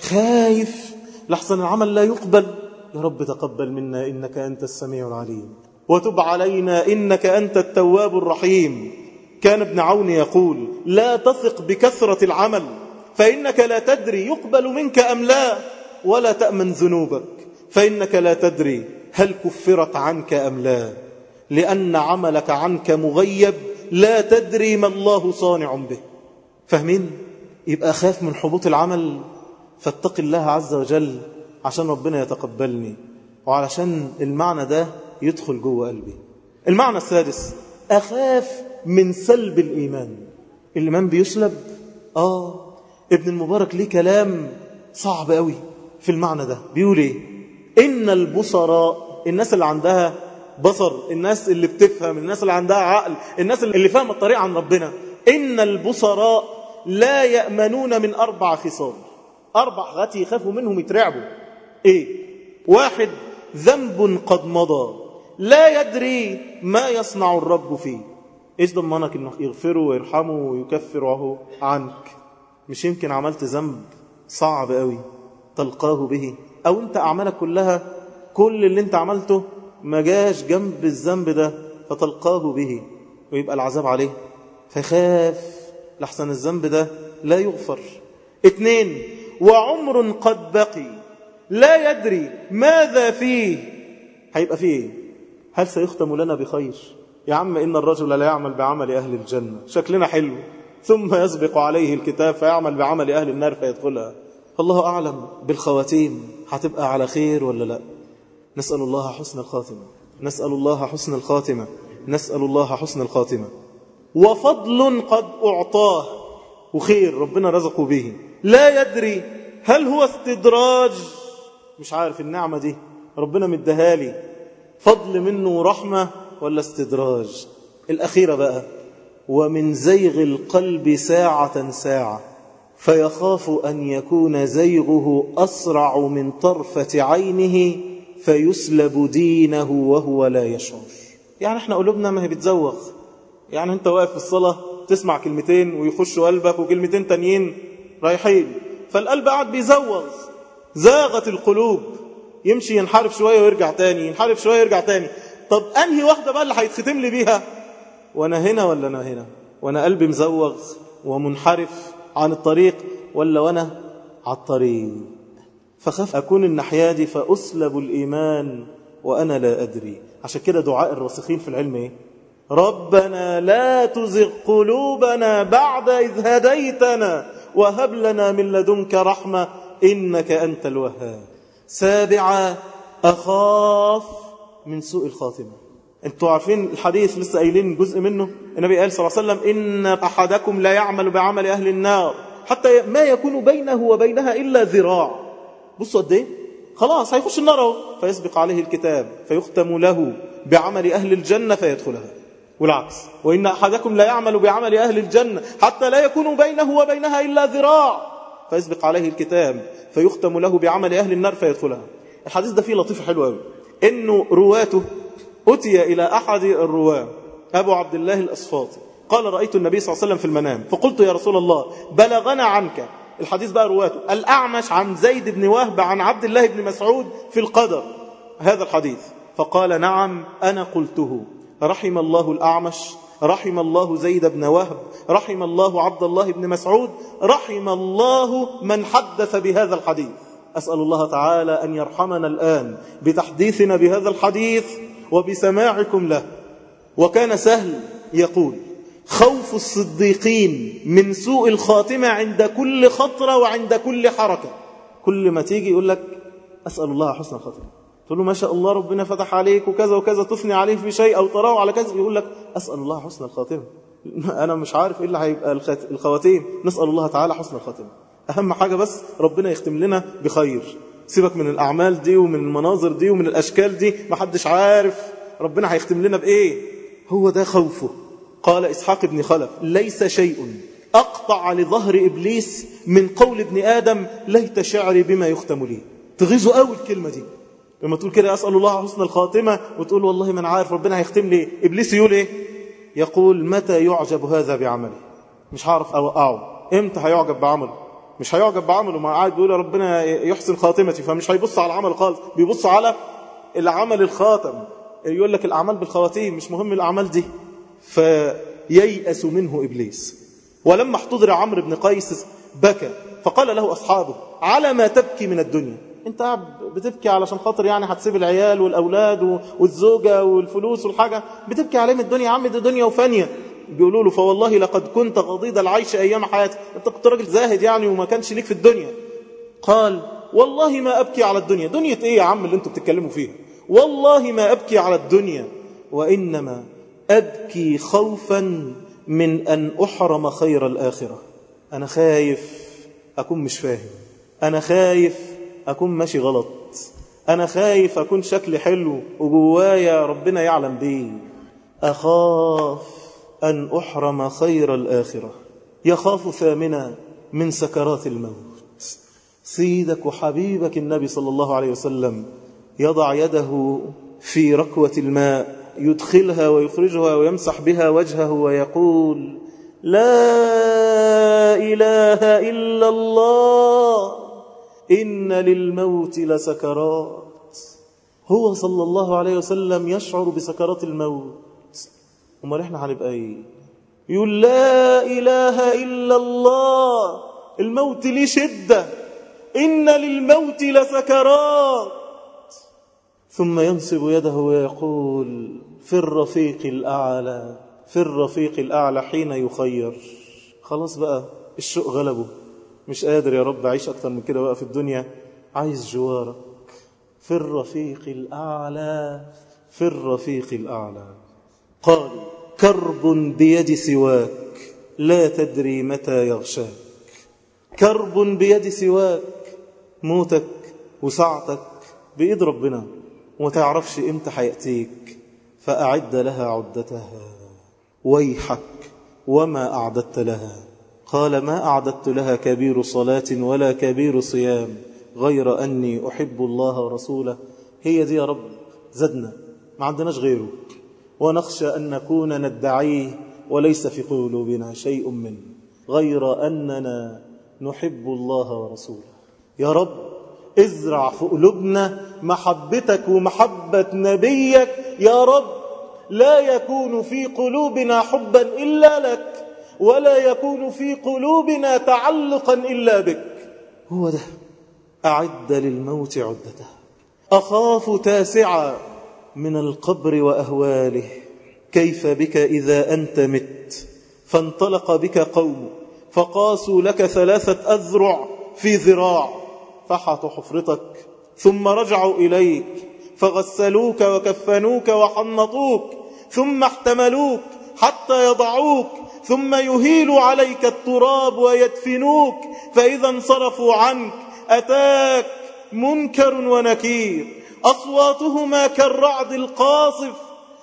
خايف لحسن العمل لا يقبل يا رب تقبل منا إنك أنت السميع العليم وتب علينا إنك أنت التواب الرحيم كان ابن عون يقول لا تثق بكثرة العمل فإنك لا تدري يقبل منك أم لا ولا تأمن ذنوبك فإنك لا تدري هل كفرت عنك أم لا لأن عملك عنك مغيب لا تدري ما الله صانع به فاهمين؟ يبقى خاف من حبوط العمل فاتق الله عز وجل عشان ربنا يتقبلني وعلشان المعنى ده يدخل جوه قلبي المعنى السادس أخاف من سلب الإيمان الإيمان بيسلب آه ابن المبارك ليه كلام صعب قوي في المعنى ده بيقول ايه إن البصراء الناس اللي عندها بصر الناس اللي بتفهم الناس اللي عندها عقل الناس اللي فاهمة الطريق عن ربنا إن البصراء لا يأمنون من أربع خصال أربع حاجات يخافوا منهم يترعبوا إيه واحد ذنب قد مضى لا يدري ما يصنع الرب فيه إيش ضمنك إنه يغفره ويرحمه ويكفره عنك مش يمكن عملت ذنب صعب قوي تلقاه به أو أنت أعمالك كلها كل اللي أنت عملته ما جاش جنب الذنب ده فتلقاه به ويبقى العذاب عليه فيخاف لحسن الذنب ده لا يغفر اثنين وعمر قد بقي لا يدري ماذا فيه هيبقى فيه ايه هل سيختم لنا بخير يا عم إن الرجل لا يعمل بعمل أهل الجنة شكلنا حلو ثم يسبق عليه الكتاب فيعمل بعمل أهل النار فيدخلها الله أعلم بالخواتيم هتبقى على خير ولا لا نسأل الله حسن الخاتمة نسأل الله حسن الخاتمة نسأل الله حسن الخاتمة وفضل قد أعطاه وخير ربنا رزقه به لا يدري هل هو استدراج مش عارف النعمة دي ربنا مدهالي فضل منه ورحمة ولا استدراج الأخيرة بقى ومن زيغ القلب ساعة ساعة فيخاف أن يكون زيغه أسرع من طرفة عينه فيسلب دينه وهو لا يشعر يعني احنا قلوبنا ما هي بتزوغ يعني انت واقف في الصلاة تسمع كلمتين ويخشوا قلبك وكلمتين تانيين رايحين فالقلب قاعد بيزوغ زاغت القلوب يمشي ينحرف شوية ويرجع تاني ينحرف شوية ويرجع تاني طب أنهي واحدة بقى اللي هيتختم لي بيها وأنا هنا ولا أنا هنا وأنا قلبي مزوغ ومنحرف عن الطريق ولا وأنا على الطريق فخاف أكون الناحية دي فأسلب الإيمان وأنا لا أدري عشان كده دعاء الراسخين في العلم إيه ربنا لا تزغ قلوبنا بعد إذ هديتنا وهب لنا من لدنك رحمة إنك أنت الوهاب سابعا أخاف من سوء الخاتمة انتوا عارفين الحديث لسه قايلين جزء منه النبي قال صلى الله عليه وسلم إن أحدكم لا يعمل بعمل أهل النار حتى ما يكون بينه وبينها إلا ذراع بصوا قد ايه خلاص هيخش النار اهو فيسبق عليه الكتاب فيختم له بعمل أهل الجنة فيدخلها والعكس وإن أحدكم لا يعمل بعمل أهل الجنة حتى لا يكون بينه وبينها إلا ذراع فيسبق عليه الكتاب فيختم له بعمل أهل النار فيدخلها الحديث ده فيه لطيفة حلوة قوي إنه رواته أتي إلى أحد الرواة أبو عبد الله الأصفاطي قال رأيت النبي صلى الله عليه وسلم في المنام فقلت يا رسول الله بلغنا عنك الحديث بقى رواته الأعمش عن زيد بن وهب عن عبد الله بن مسعود في القدر هذا الحديث فقال نعم أنا قلته رحم الله الأعمش رحم الله زيد بن وهب رحم الله عبد الله بن مسعود رحم الله من حدث بهذا الحديث أسأل الله تعالى أن يرحمنا الآن بتحديثنا بهذا الحديث وبسماعكم له وكان سهل يقول خوف الصديقين من سوء الخاتمة عند كل خطرة وعند كل حركة كل ما تيجي يقول لك أسأل الله حسن الخاتمة تقول له ما شاء الله ربنا فتح عليك وكذا وكذا تثني عليه في شيء أو تراه على كذا يقول لك أسأل الله حسن الخاتمة أنا مش عارف إيه اللي هيبقى الخواتيم نسأل الله تعالى حسن الخاتمة أهم حاجة بس ربنا يختم لنا بخير سيبك من الأعمال دي ومن المناظر دي ومن الأشكال دي ما حدش عارف ربنا هيختم لنا بإيه هو ده خوفه قال إسحاق بن خلف ليس شيء أقطع لظهر إبليس من قول ابن آدم ليت شعري بما يختم لي تغيظه قوي الكلمة دي لما تقول كده أسأل الله حسن الخاتمة وتقول والله من عارف ربنا هيختم لي إبليس يقول إيه يقول متى يعجب هذا بعمله مش هعرف أوقعه إمتى هيعجب بعمله مش هيعجب بعمله ما قاعد بيقول يا ربنا يحسن خاتمتي فمش هيبص على العمل خالص بيبص على العمل الخاتم يقول لك الأعمال بالخواتيم مش مهم الأعمال دي فييأس منه إبليس ولما احتضر عمرو بن قيس بكى فقال له أصحابه على ما تبكي من الدنيا انت قاعد بتبكي علشان خاطر يعني هتسيب العيال والأولاد والزوجة والفلوس والحاجة بتبكي عليه من الدنيا يا عم دي دنيا وفانية بيقولوا له فوالله لقد كنت غضيض العيش أيام حياتي انت كنت راجل زاهد يعني وما كانش ليك في الدنيا قال والله ما أبكي على الدنيا دنيا ايه يا عم اللي انتوا بتتكلموا فيها والله ما أبكي على الدنيا وإنما أبكي خوفا من أن أحرم خير الآخرة أنا خايف أكون مش فاهم أنا خايف أكون ماشي غلط أنا خايف أكون شكلي حلو وجوايا ربنا يعلم بيه أخاف أن أحرم خير الآخرة يخاف ثامنا من سكرات الموت سيدك وحبيبك النبي صلى الله عليه وسلم يضع يده في ركوة الماء يدخلها ويخرجها ويمسح بها وجهه ويقول لا إله إلا الله إن للموت لسكرات هو صلى الله عليه وسلم يشعر بسكرات الموت امال احنا هنبقى ايه يقول لا إله إلا الله الموت ليه شدة إن للموت لسكرات ثم ينصب يده ويقول في الرفيق الأعلى في الرفيق الأعلى حين يخير خلاص بقى الشوق غلبه مش قادر يا رب أعيش أكتر من كده بقى في الدنيا عايز جوارك في الرفيق الأعلى في الرفيق الأعلى قال كرب بيد سواك لا تدري متى يغشاك كرب بيد سواك موتك وسعتك بإيد ربنا وما تعرفش إمتى حيأتيك فأعد لها عدتها ويحك وما أعددت لها قال ما أعددت لها كبير صلاة ولا كبير صيام غير أني أحب الله ورسوله هي دي يا رب زدنا ما عندناش غيره ونخشى أن نكون ندعيه وليس في قلوبنا شيء منه غير أننا نحب الله ورسوله يا رب ازرع في قلوبنا محبتك ومحبة نبيك يا رب لا يكون في قلوبنا حبا إلا لك ولا يكون في قلوبنا تعلقا إلا بك هو ده أعد للموت عدته أخاف تاسعا من القبر وأهواله كيف بك إذا أنت مت فانطلق بك قوم فقاسوا لك ثلاثة أذرع في ذراع فحطوا حفرتك ثم رجعوا إليك فغسلوك وكفنوك وحنطوك ثم احتملوك حتى يضعوك ثم يهيلوا عليك التراب ويدفنوك فإذا انصرفوا عنك أتاك منكر ونكير أصواتهما كالرعد القاصف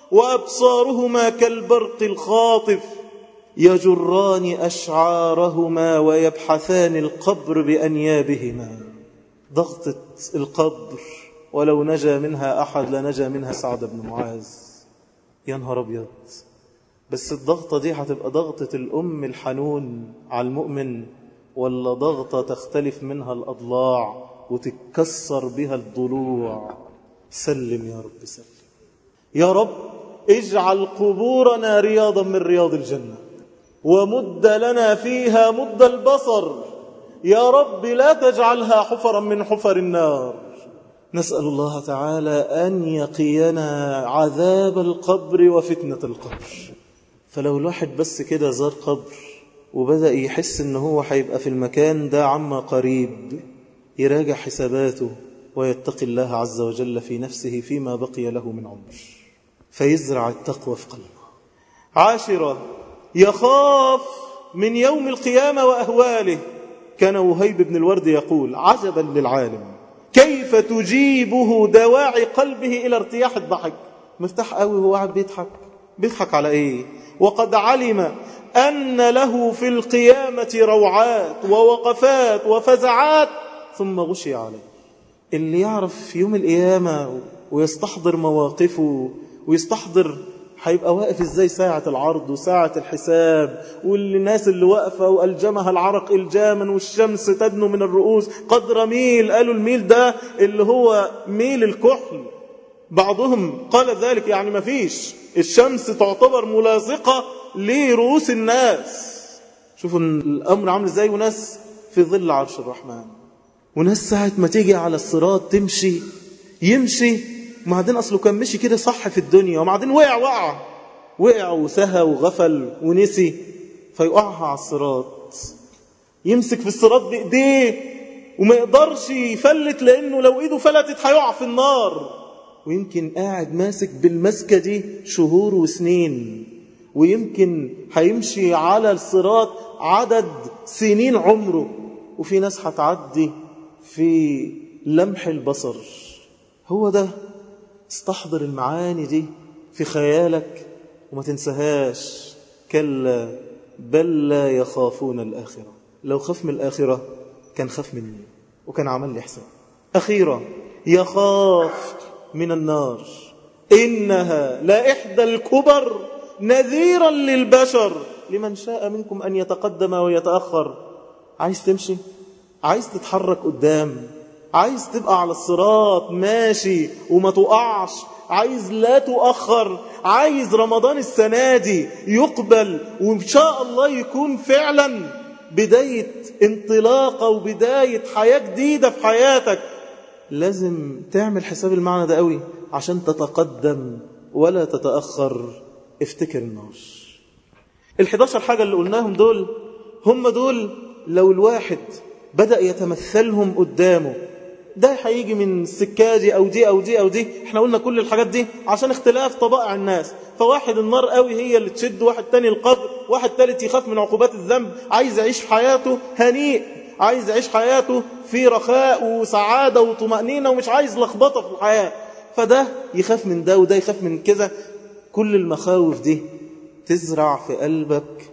وأبصارهما كالبرق الخاطف يجران أشعارهما ويبحثان القبر بأنيابهما ضغطة القبر ولو نجا منها أحد لنجا منها سعد بن معاذ يا نهار أبيض بس الضغطة دي هتبقى ضغطة الأم الحنون على المؤمن ولا ضغطة تختلف منها الأضلاع وتتكسر بها الضلوع سلم يا رب سلم يا رب اجعل قبورنا رياضا من رياض الجنة ومد لنا فيها مد البصر يا رب لا تجعلها حفرا من حفر النار نسأل الله تعالى أن يقينا عذاب القبر وفتنة القبر فلو الواحد بس كده زار قبر وبدأ يحس ان هو هيبقى في المكان ده عما قريب يراجع حساباته ويتقي الله عز وجل في نفسه فيما بقي له من عمر فيزرع التقوى في قلبه عاشرة يخاف من يوم القيامة وأهواله كان وهيب بن الورد يقول عجبا للعالم كيف تجيبه دواعي قلبه إلى ارتياح الضحك مفتاح قوي هو قاعد بيضحك بيضحك على إيه وقد علم أن له في القيامة روعات ووقفات وفزعات ثم غشي عليه اللي يعرف في يوم القيامة ويستحضر مواقفه ويستحضر هيبقى واقف ازاي ساعة العرض وساعة الحساب والناس اللي واقفة وألجمها العرق إلجاما والشمس تدنو من الرؤوس قدر ميل قالوا الميل ده اللي هو ميل الكحل بعضهم قال ذلك يعني ما فيش الشمس تعتبر ملاصقة لرؤوس الناس شوفوا الأمر عامل ازاي وناس في ظل عرش الرحمن وناس ساعة ما تيجي على الصراط تمشي يمشي وبعدين أصله كان مشي كده صح في الدنيا وبعدين وقع وقع وقع وسهى وغفل ونسي فيقعها على الصراط يمسك في الصراط بإيديه وما يقدرش يفلت لأنه لو إيده فلتت هيقع في النار ويمكن قاعد ماسك بالمسكة دي شهور وسنين ويمكن هيمشي على الصراط عدد سنين عمره وفي ناس هتعدي في لمح البصر هو ده استحضر المعاني دي في خيالك وما تنساهاش كلا بل لا يخافون الآخرة لو خاف من الآخرة كان خاف مني وكان عمل لي حساب أخيرا يخاف من النار إنها لا إحدى الكبر نذيرا للبشر لمن شاء منكم أن يتقدم ويتأخر عايز تمشي عايز تتحرك قدام عايز تبقى على الصراط ماشي وما تقعش عايز لا تؤخر عايز رمضان السنة دي يقبل وإن شاء الله يكون فعلا بداية انطلاقة وبداية حياة جديدة في حياتك لازم تعمل حساب المعنى ده قوي عشان تتقدم ولا تتأخر افتكر النار الحداشر حاجة اللي قلناهم دول هم دول لو الواحد بدأ يتمثلهم قدامه ده هيجي من السكة دي أو دي أو دي أو دي احنا قلنا كل الحاجات دي عشان اختلاف طبائع الناس فواحد النار قوي هي اللي تشد واحد تاني القبر واحد تالت يخاف من عقوبات الذنب عايز يعيش في حياته هنيء عايز يعيش حياته في رخاء وسعادة وطمأنينة ومش عايز لخبطة في الحياة فده يخاف من ده وده يخاف من كذا كل المخاوف دي تزرع في قلبك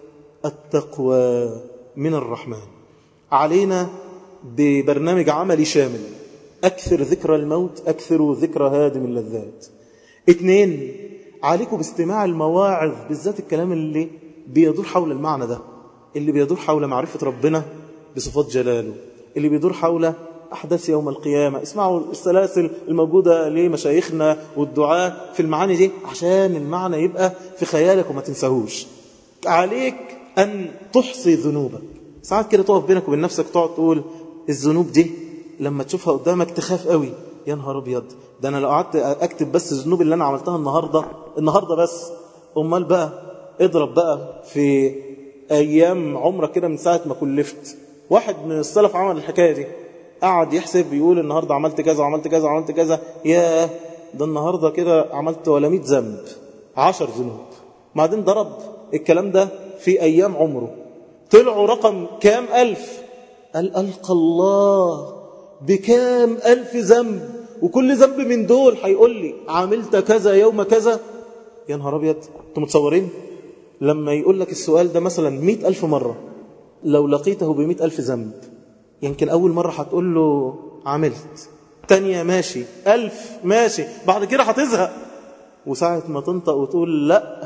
التقوى من الرحمن علينا ببرنامج عملي شامل أكثر ذكر الموت أكثر ذكر هادم اللذات اثنين عليكم باستماع المواعظ بالذات الكلام اللي بيدور حول المعنى ده اللي بيدور حول معرفة ربنا بصفات جلاله اللي بيدور حول أحداث يوم القيامة اسمعوا السلاسل الموجودة لمشايخنا والدعاء في المعاني دي عشان المعنى يبقى في خيالك وما تنساهوش عليك أن تحصي ذنوبك ساعات كده تقف بينك وبين نفسك تقعد تقول الذنوب دي لما تشوفها قدامك تخاف قوي يا نهار ابيض ده انا لو قعدت اكتب بس الذنوب اللي انا عملتها النهارده النهارده بس امال بقى اضرب بقى في ايام عمرك كده من ساعه ما كلفت واحد من السلف عمل الحكايه دي قعد يحسب يقول النهارده عملت كذا وعملت كذا وعملت كذا يا ده النهارده كده عملت ولا 100 ذنب 10 ذنوب بعدين ضرب الكلام ده في ايام عمره طلعوا رقم كام ألف قال ألقى الله بكام ألف ذنب وكل ذنب من دول هيقول لي عملت كذا يوم كذا يا نهار أبيض أنتم متصورين لما يقول لك السؤال ده مثلا مئة ألف مرة لو لقيته بمئة ألف ذنب يمكن أول مرة هتقول له عملت تانية ماشي ألف ماشي بعد كده هتزهق وساعة ما تنطق وتقول لا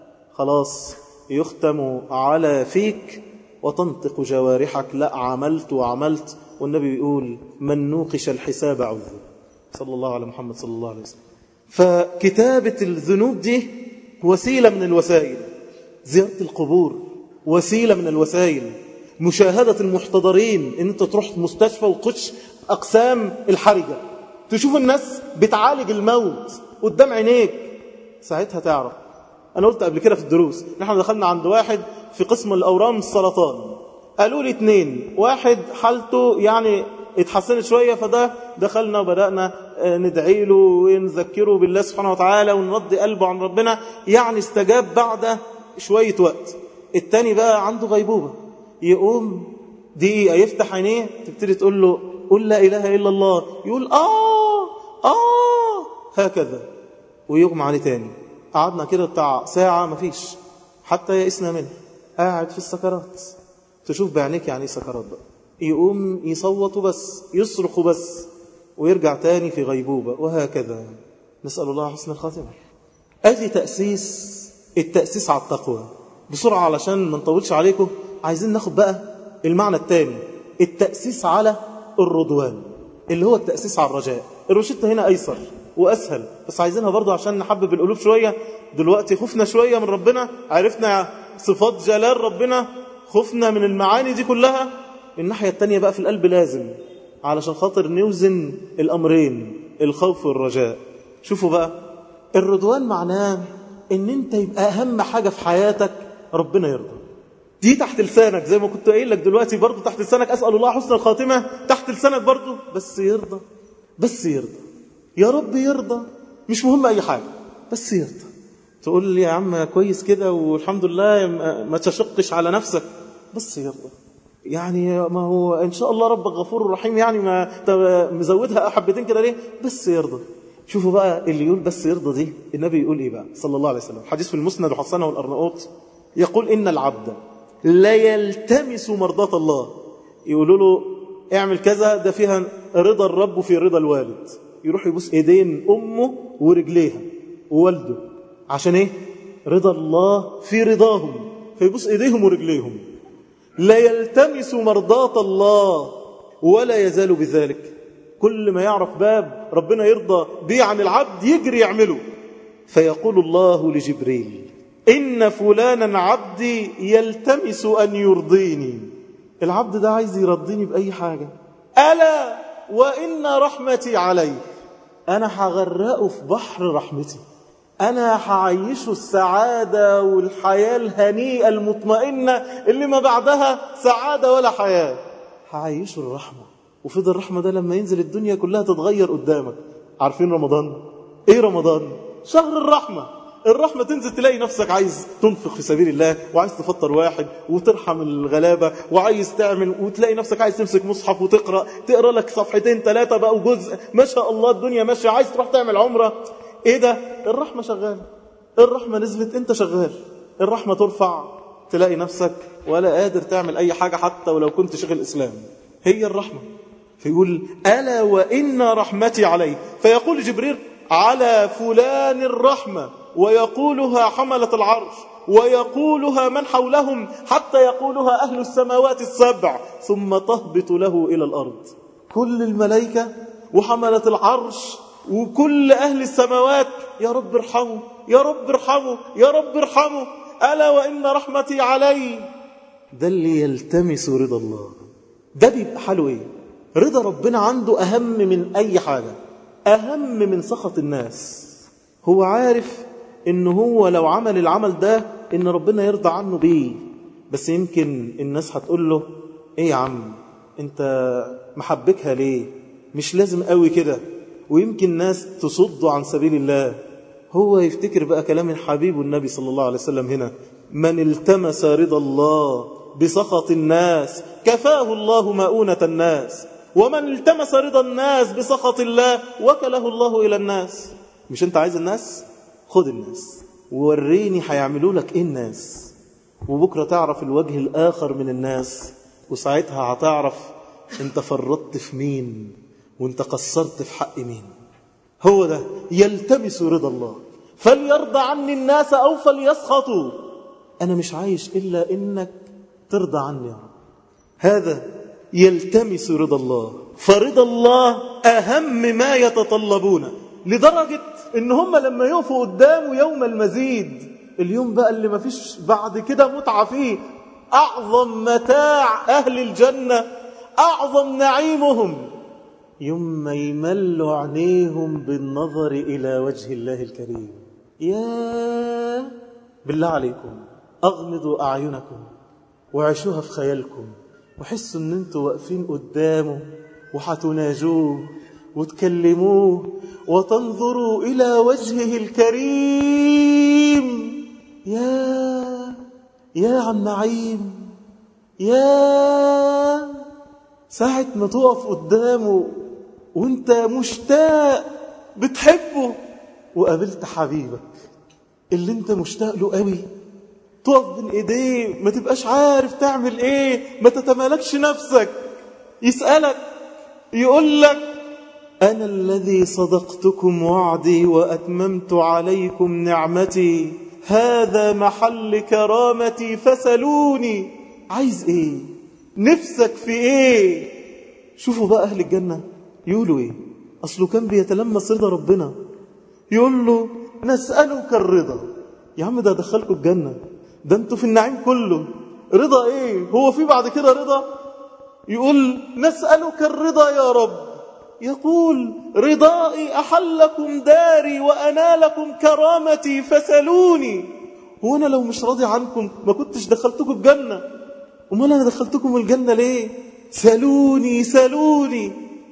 خلاص يختم على فيك وتنطق جوارحك لا عملت وعملت والنبي بيقول من نوقش الحساب عذب صلى الله على محمد صلى الله عليه وسلم فكتابة الذنوب دي وسيلة من الوسائل زيارة القبور وسيلة من الوسائل مشاهدة المحتضرين ان انت تروح مستشفى وقش اقسام الحرجة تشوف الناس بتعالج الموت قدام عينيك ساعتها تعرف انا قلت قبل كده في الدروس نحن دخلنا عند واحد في قسم الاورام السرطان قالوا لي اتنين واحد حالته يعني اتحسنت شوية فده دخلنا وبدأنا ندعي له ونذكره بالله سبحانه وتعالى ونرد قلبه عن ربنا يعني استجاب بعد شوية وقت التاني بقى عنده غيبوبة يقوم دقيقة يفتح عينيه تبتدي تقول له قل لا إله إلا الله يقول آه آه هكذا ويغمى عليه تاني قعدنا كده بتاع ساعة مفيش حتى يئسنا منه قاعد في السكرات تشوف بعينيك يعني ايه سكرات بقى يقوم يصوت بس يصرخ بس ويرجع تاني في غيبوبة وهكذا نسأل الله حسن الخاتمة ادي تأسيس التأسيس على التقوى بسرعة علشان ما نطولش عليكم عايزين ناخد بقى المعنى الثاني التأسيس على الرضوان اللي هو التأسيس على الرجاء الروشتة هنا أيسر وأسهل بس عايزينها برضو عشان نحبب القلوب شوية دلوقتي خفنا شوية من ربنا عرفنا صفات جلال ربنا خفنا من المعاني دي كلها الناحية التانية بقى في القلب لازم علشان خاطر نوزن الأمرين الخوف والرجاء شوفوا بقى الرضوان معناه ان انت يبقى اهم حاجة في حياتك ربنا يرضى دي تحت لسانك زي ما كنت قايل لك دلوقتي برضو تحت لسانك اسال الله حسن الخاتمه تحت لسانك برضو بس يرضى بس يرضى يا رب يرضى مش مهم اي حاجه بس يرضى تقول لي يا عم كويس كده والحمد لله ما تشقش على نفسك بس يرضى يعني ما هو ان شاء الله ربك غفور رحيم يعني ما مزودها حبتين كده ليه بس يرضى شوفوا بقى اللي يقول بس يرضى دي النبي يقول ايه بقى صلى الله عليه وسلم حديث في المسند وحسنه والارناؤوط يقول ان العبد لا يلتمس مرضاة الله يقولوا له اعمل كذا ده فيها رضا الرب في رضا الوالد يروح يبوس ايدين امه ورجليها ووالده عشان ايه رضا الله في رضاهم فيبوس ايديهم ورجليهم لا يلتمس مرضاة الله ولا يزال بذلك كل ما يعرف باب ربنا يرضى به عن العبد يجري يعمله فيقول الله لجبريل إن فلانا عبدي يلتمس أن يرضيني العبد ده عايز يرضيني بأي حاجة ألا وإن رحمتي عليه أنا هغرقه في بحر رحمتي أنا هعيشه السعادة والحياة الهنيئة المطمئنة اللي ما بعدها سعادة ولا حياة هعيشه الرحمة وفضل الرحمة ده لما ينزل الدنيا كلها تتغير قدامك عارفين رمضان ايه رمضان شهر الرحمة الرحمة تنزل تلاقي نفسك عايز تنفق في سبيل الله وعايز تفطر واحد وترحم الغلابة وعايز تعمل وتلاقي نفسك عايز تمسك مصحف وتقرأ تقرأ لك صفحتين ثلاثة بقوا جزء ما شاء الله الدنيا ماشية عايز تروح تعمل عمرة ايه ده الرحمة شغالة الرحمة نزلت انت شغال الرحمة ترفع تلاقي نفسك ولا قادر تعمل اي حاجة حتى ولو كنت شغل اسلام هي الرحمة فيقول ألا وإن رحمتي عليه فيقول جبريل على فلان الرحمة ويقولها حملة العرش ويقولها من حولهم حتى يقولها أهل السماوات السبع ثم تهبط له إلى الأرض كل الملائكة وحملة العرش وكل أهل السماوات يا رب ارحمه يا رب ارحمه يا رب ارحمه ألا وإن رحمتي عليه ده اللي يلتمس رضا الله ده بيبقى حاله ايه رضا ربنا عنده أهم من أي حاجة أهم من سخط الناس هو عارف إن هو لو عمل العمل ده إن ربنا يرضى عنه بيه بس يمكن الناس هتقول له إيه يا عم أنت محبكها ليه مش لازم قوي كده ويمكن ناس تصد عن سبيل الله هو يفتكر بقى كلام الحبيب النبي صلى الله عليه وسلم هنا من التمس رضا الله بسخط الناس كفاه الله مؤونة الناس ومن التمس رضا الناس بسخط الله وكله الله إلى الناس مش أنت عايز الناس خد الناس ووريني هيعملوا لك إيه الناس وبكرة تعرف الوجه الآخر من الناس وساعتها هتعرف أنت فرطت في مين وأنت قصرت في حق مين هو ده يلتمس رضا الله فليرضى عني الناس أو فليسخطوا أنا مش عايش إلا إنك ترضى عني يا رب هذا يلتمس رضا الله فرضا الله أهم ما يتطلبون لدرجة إن هم لما يقفوا قدامه يوم المزيد اليوم بقى اللي ما فيش بعد كده متعة فيه أعظم متاع أهل الجنة أعظم نعيمهم يوم ما يملوا عينيهم بالنظر إلى وجه الله الكريم يا بالله عليكم أغمضوا أعينكم وعيشوها في خيالكم وحسوا ان انتوا واقفين قدامه وحتناجوه وتكلموه وتنظروا إلى وجهه الكريم يا يا عم نعيم يا ساعة ما تقف قدامه وانت مشتاق بتحبه وقابلت حبيبك اللي انت مشتاق له قوي تقف بين ايديه ما تبقاش عارف تعمل ايه ما تتمالكش نفسك يسألك يقول لك أنا الذي صدقتكم وعدي وأتممت عليكم نعمتي هذا محل كرامتي فسلوني عايز ايه نفسك في ايه شوفوا بقى أهل الجنة يقولوا ايه أصله كان بيتلمس رضا ربنا يقول له نسألك الرضا يا عم ده دخلكم الجنة ده انتوا في النعيم كله رضا ايه هو في بعد كده رضا يقول نسألك الرضا يا رب يقول رضائي أحلكم داري وأنالكم كرامتي فسلوني هو أنا لو مش راضي عنكم ما كنتش دخلتكم الجنة وما أنا دخلتكم الجنة ليه سلوني سلوني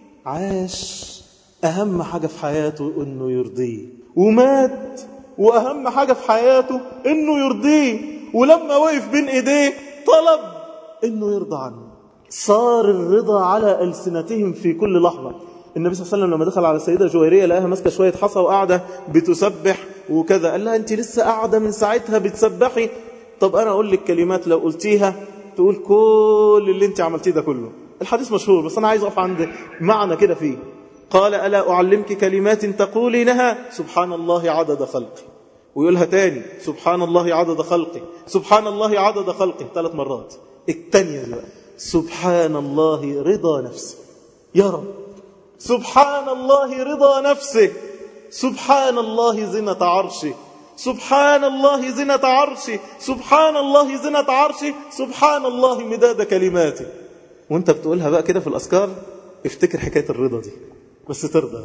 عاش أهم حاجة في حياته أنه يرضيه ومات وأهم حاجة في حياته أنه يرضيه ولما وقف بين إيديه طلب أنه يرضى عنه صار الرضا على ألسنتهم في كل لحظة النبي صلى الله عليه وسلم لما دخل على السيدة جويرية لقاها ماسكة شوية حصى وقاعدة بتسبح وكذا قال لها أنت لسه قاعدة من ساعتها بتسبحي طب أنا أقول لك كلمات لو قلتيها تقول كل اللي أنت عملتيه ده كله الحديث مشهور بس أنا عايز أقف عند معنى كده فيه قال ألا أعلمك كلمات تقولينها سبحان الله عدد خلقي ويقولها تاني سبحان الله عدد خلقي سبحان الله عدد خلقي ثلاث مرات التانية بقى سبحان الله رضا نفسه يا رب سبحان الله رضا نفسه سبحان الله زنة عرشه سبحان الله زنة عرشه سبحان الله زنة عرشه سبحان الله مداد كلماته وانت بتقولها بقى كده في الأذكار افتكر حكاية الرضا دي بس ترضى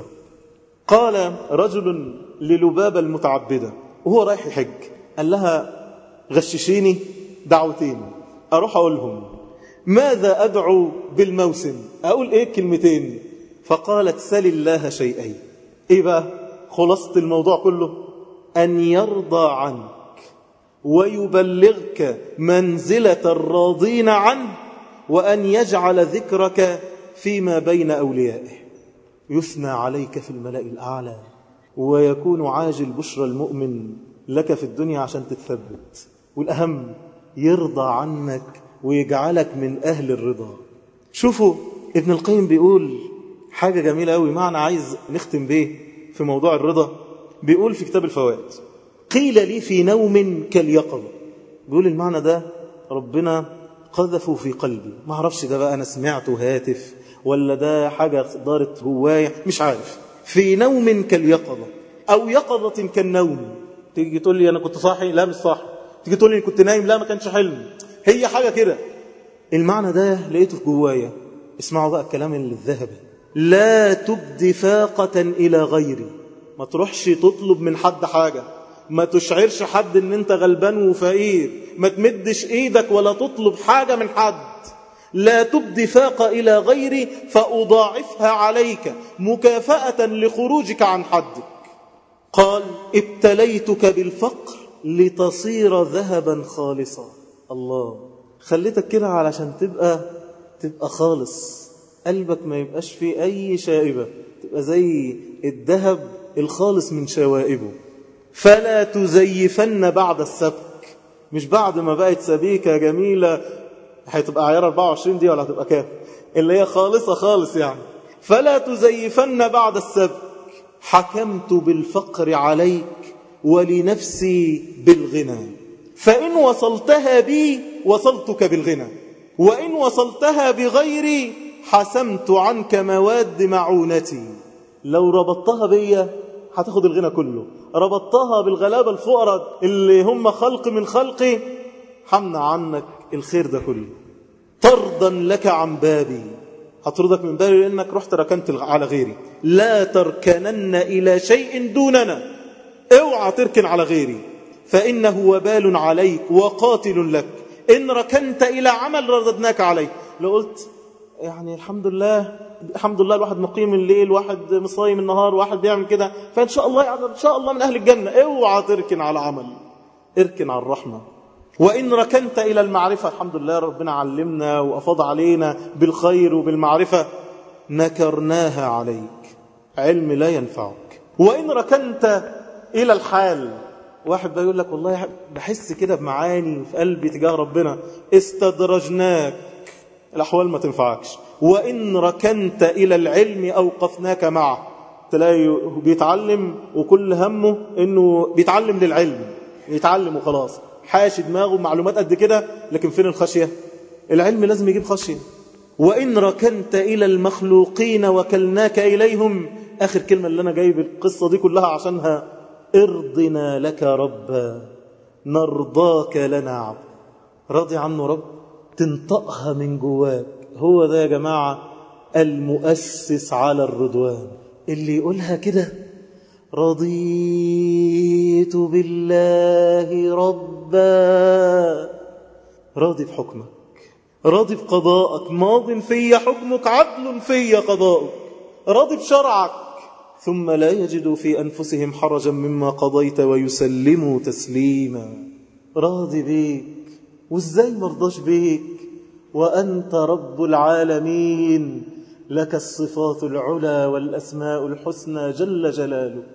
قال رجل للبابة المتعبدة وهو رايح يحج قال لها غششيني دعوتين أروح أقولهم ماذا أدعو بالموسم أقول إيه كلمتين فقالت سل الله شيئين إيه بقى خلاصة الموضوع كله أن يرضى عنك ويبلغك منزلة الراضين عنه وأن يجعل ذكرك فيما بين أوليائه يثنى عليك في الملأ الأعلى ويكون عاجل بشرى المؤمن لك في الدنيا عشان تتثبت والأهم يرضى عنك ويجعلك من أهل الرضا شوفوا ابن القيم بيقول حاجة جميلة قوي معنى عايز نختم به في موضوع الرضا بيقول في كتاب الفوائد قيل لي في نوم كاليقظة بيقول المعنى ده ربنا قذفه في قلبي ما اعرفش ده بقى أنا سمعته هاتف ولا ده حاجة دارت هواية مش عارف في نوم كاليقظة أو يقظة كالنوم تيجي تقول لي أنا كنت صاحي لا مش صاحي تيجي تقول لي كنت نايم لا ما كانش حلم هي حاجة كده المعنى ده لقيته في جوايا اسمعوا بقى الكلام الذهبي لا تبدي فاقة إلى غيري ما تروحش تطلب من حد حاجة ما تشعرش حد ان انت غلبان وفقير ما تمدش ايدك ولا تطلب حاجة من حد لا تبدي فاقة إلى غيري فأضاعفها عليك مكافأة لخروجك عن حدك قال ابتليتك بالفقر لتصير ذهبا خالصا الله خليتك كده علشان تبقى تبقى خالص قلبك ما يبقاش فيه أي شائبة تبقى زي الذهب الخالص من شوائبه فلا تزيفن بعد السبك مش بعد ما بقت سبيكة جميلة هتبقى عيار 24 دي ولا هتبقى كام اللي هي خالصة خالص يعني فلا تزيفن بعد السبك حكمت بالفقر عليك ولنفسي بالغنى فإن وصلتها بي وصلتك بالغنى وإن وصلتها بغيري حسمت عنك مواد معونتي لو ربطتها بيا هتاخد الغنى كله ربطتها بالغلابة الفقراء اللي هم خلق من خلقي حمنا عنك الخير ده كله طردا لك عن بابي هطردك من بابي لأنك رحت ركنت على غيري لا تركنن إلى شيء دوننا اوعى تركن على غيري فإنه وبال عليك وقاتل لك إن ركنت إلى عمل رددناك عليه لو قلت يعني الحمد لله الحمد لله الواحد مقيم الليل واحد مصايم النهار واحد بيعمل كده فإن شاء الله يعني إن شاء الله من أهل الجنة اوعى تركن على عمل اركن على الرحمة وإن ركنت إلى المعرفة الحمد لله ربنا علمنا وأفاض علينا بالخير وبالمعرفة نكرناها عليك علم لا ينفعك وإن ركنت إلى الحال واحد بقى يقول لك والله بحس كده بمعاني في قلبي تجاه ربنا استدرجناك الأحوال ما تنفعكش وإن ركنت إلى العلم أوقفناك معه تلاقي بيتعلم وكل همه إنه بيتعلم للعلم يتعلم وخلاص حاشي دماغه معلومات قد كده لكن فين الخشية العلم لازم يجيب خشية وإن ركنت إلى المخلوقين وكلناك إليهم آخر كلمة اللي أنا جايب القصة دي كلها عشانها ارضنا لك ربا نرضاك لنا عبد راضي عنه رب تنطقها من جواك هو ده يا جماعة المؤسس على الرضوان اللي يقولها كده رضيت بالله ربا راضي بحكمك راضي بقضاءك ماض في حكمك عدل في قضاءك راضي بشرعك ثم لا يجدوا في أنفسهم حرجا مما قضيت ويسلموا تسليما راضي بيك وازاي مرضاش بيك وأنت رب العالمين لك الصفات العلى والأسماء الحسنى جل جلالك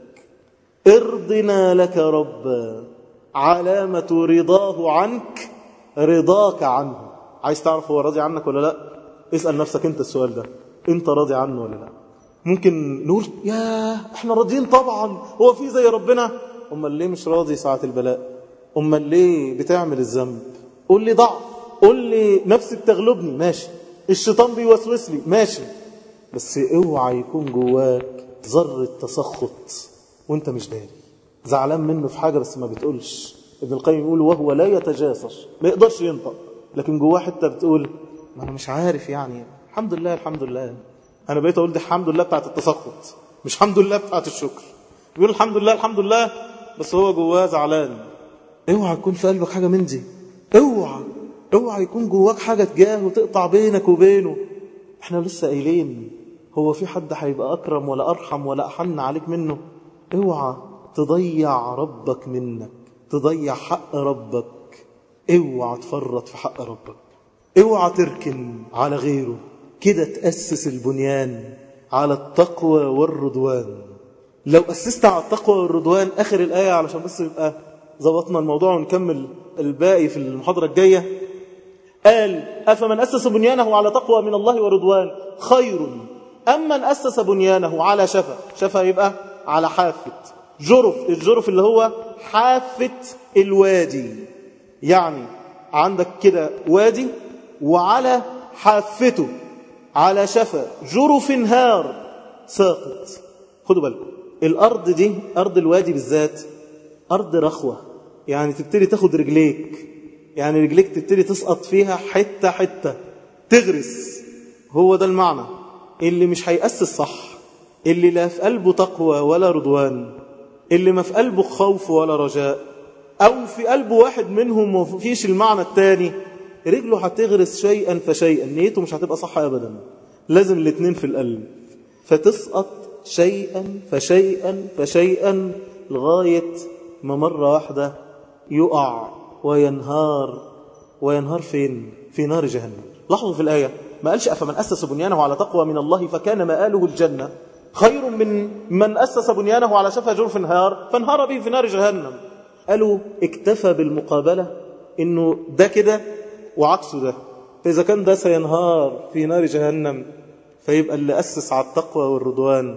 ارضنا لك ربا علامة رضاه عنك رضاك عنه عايز تعرف هو راضي عنك ولا لا اسأل نفسك انت السؤال ده انت راضي عنه ولا لا ممكن نقول يا احنا راضيين طبعا هو في زي ربنا امال ليه مش راضي ساعة البلاء امال ليه بتعمل الذنب قول لي ضعف قول لي نفسي بتغلبني ماشي الشيطان بيوسوس لي ماشي بس اوعى يكون جواك ذرة تسخط وانت مش داري زعلان منه في حاجة بس ما بتقولش ابن القيم يقول وهو لا يتجاسر ما يقدرش ينطق لكن جواه حتة بتقول ما انا مش عارف يعني الحمد لله الحمد لله انا بقيت اقول دي الحمد لله بتاعت التسخط مش الحمد لله بتاعت الشكر بيقول الحمد لله الحمد لله بس هو جواه زعلان اوعى يكون في قلبك حاجة من دي اوعى اوعى يكون جواك حاجة تجاه وتقطع بينك وبينه احنا لسه قايلين هو في حد هيبقى اكرم ولا ارحم ولا احن عليك منه اوعى تضيع ربك منك تضيع حق ربك اوعى تفرط في حق ربك اوعى تركن على غيره كده تأسس البنيان على التقوى والرضوان لو أسست على التقوى والرضوان آخر الآية علشان بس يبقى ظبطنا الموضوع ونكمل الباقي في المحاضرة الجاية قال أفمن أسس بنيانه على تقوى من الله ورضوان خير أم من أسس بنيانه على شفا شفا يبقى على حافة جرف الجرف اللي هو حافة الوادي يعني عندك كده وادي وعلى حافته على شفا جرف هار ساقط خدوا بالكم الأرض دي أرض الوادي بالذات أرض رخوة يعني تبتدي تاخد رجليك يعني رجليك تبتدي تسقط فيها حتة حتة تغرس هو ده المعنى اللي مش هيأسس صح اللي لا في قلبه تقوى ولا رضوان اللي ما في قلبه خوف ولا رجاء أو في قلبه واحد منهم ما فيش المعنى التاني رجله هتغرس شيئا فشيئا نيته مش هتبقى صح أبدا لازم الاثنين في القلب فتسقط شيئا فشيئا فشيئا لغاية ما مرة واحدة يقع وينهار وينهار فين؟ في نار جهنم لاحظوا في الآية ما قالش أفمن أسس بنيانه على تقوى من الله فكان مآله الجنة خير من من أسس بنيانه على شفا جرف انهار فانهار به في نار جهنم قالوا اكتفى بالمقابلة انه ده كده وعكسه ده فإذا كان ده سينهار في نار جهنم فيبقى اللي أسس على التقوى والرضوان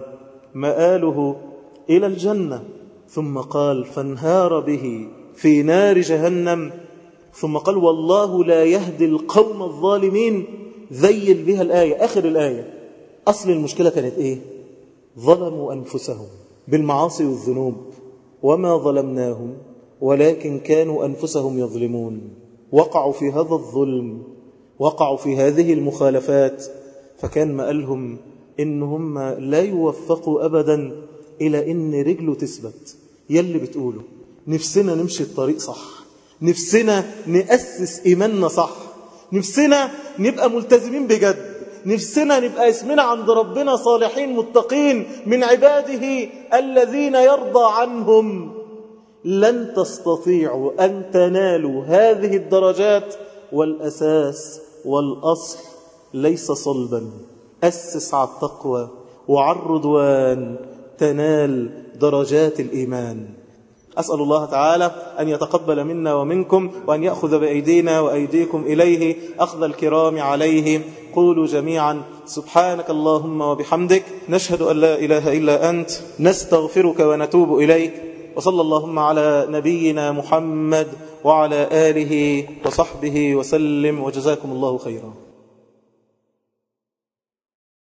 مآله إلى الجنة ثم قال فانهار به في نار جهنم ثم قال والله لا يهدي القوم الظالمين ذيل بها الآية آخر الآية أصل المشكلة كانت إيه ظلموا أنفسهم بالمعاصي والذنوب وما ظلمناهم ولكن كانوا أنفسهم يظلمون وقعوا في هذا الظلم وقعوا في هذه المخالفات فكان مآلهم إن هم لا يوفقوا أبدا إلى إن رجله تثبت يلي بتقوله نفسنا نمشي الطريق صح نفسنا نأسس إيماننا صح نفسنا نبقى ملتزمين بجد نفسنا نبقى اسمنا عند ربنا صالحين متقين من عباده الذين يرضى عنهم لن تستطيعوا أن تنالوا هذه الدرجات والأساس والأصل ليس صلبا أسس على التقوى وعلى الرضوان تنال درجات الإيمان أسأل الله تعالى أن يتقبل منا ومنكم وأن يأخذ بأيدينا وأيديكم إليه أخذ الكرام عليه قولوا جميعا سبحانك اللهم وبحمدك نشهد أن لا إله إلا أنت نستغفرك ونتوب إليك وصلى اللهم على نبينا محمد وعلى آله وصحبه وسلم وجزاكم الله خيرا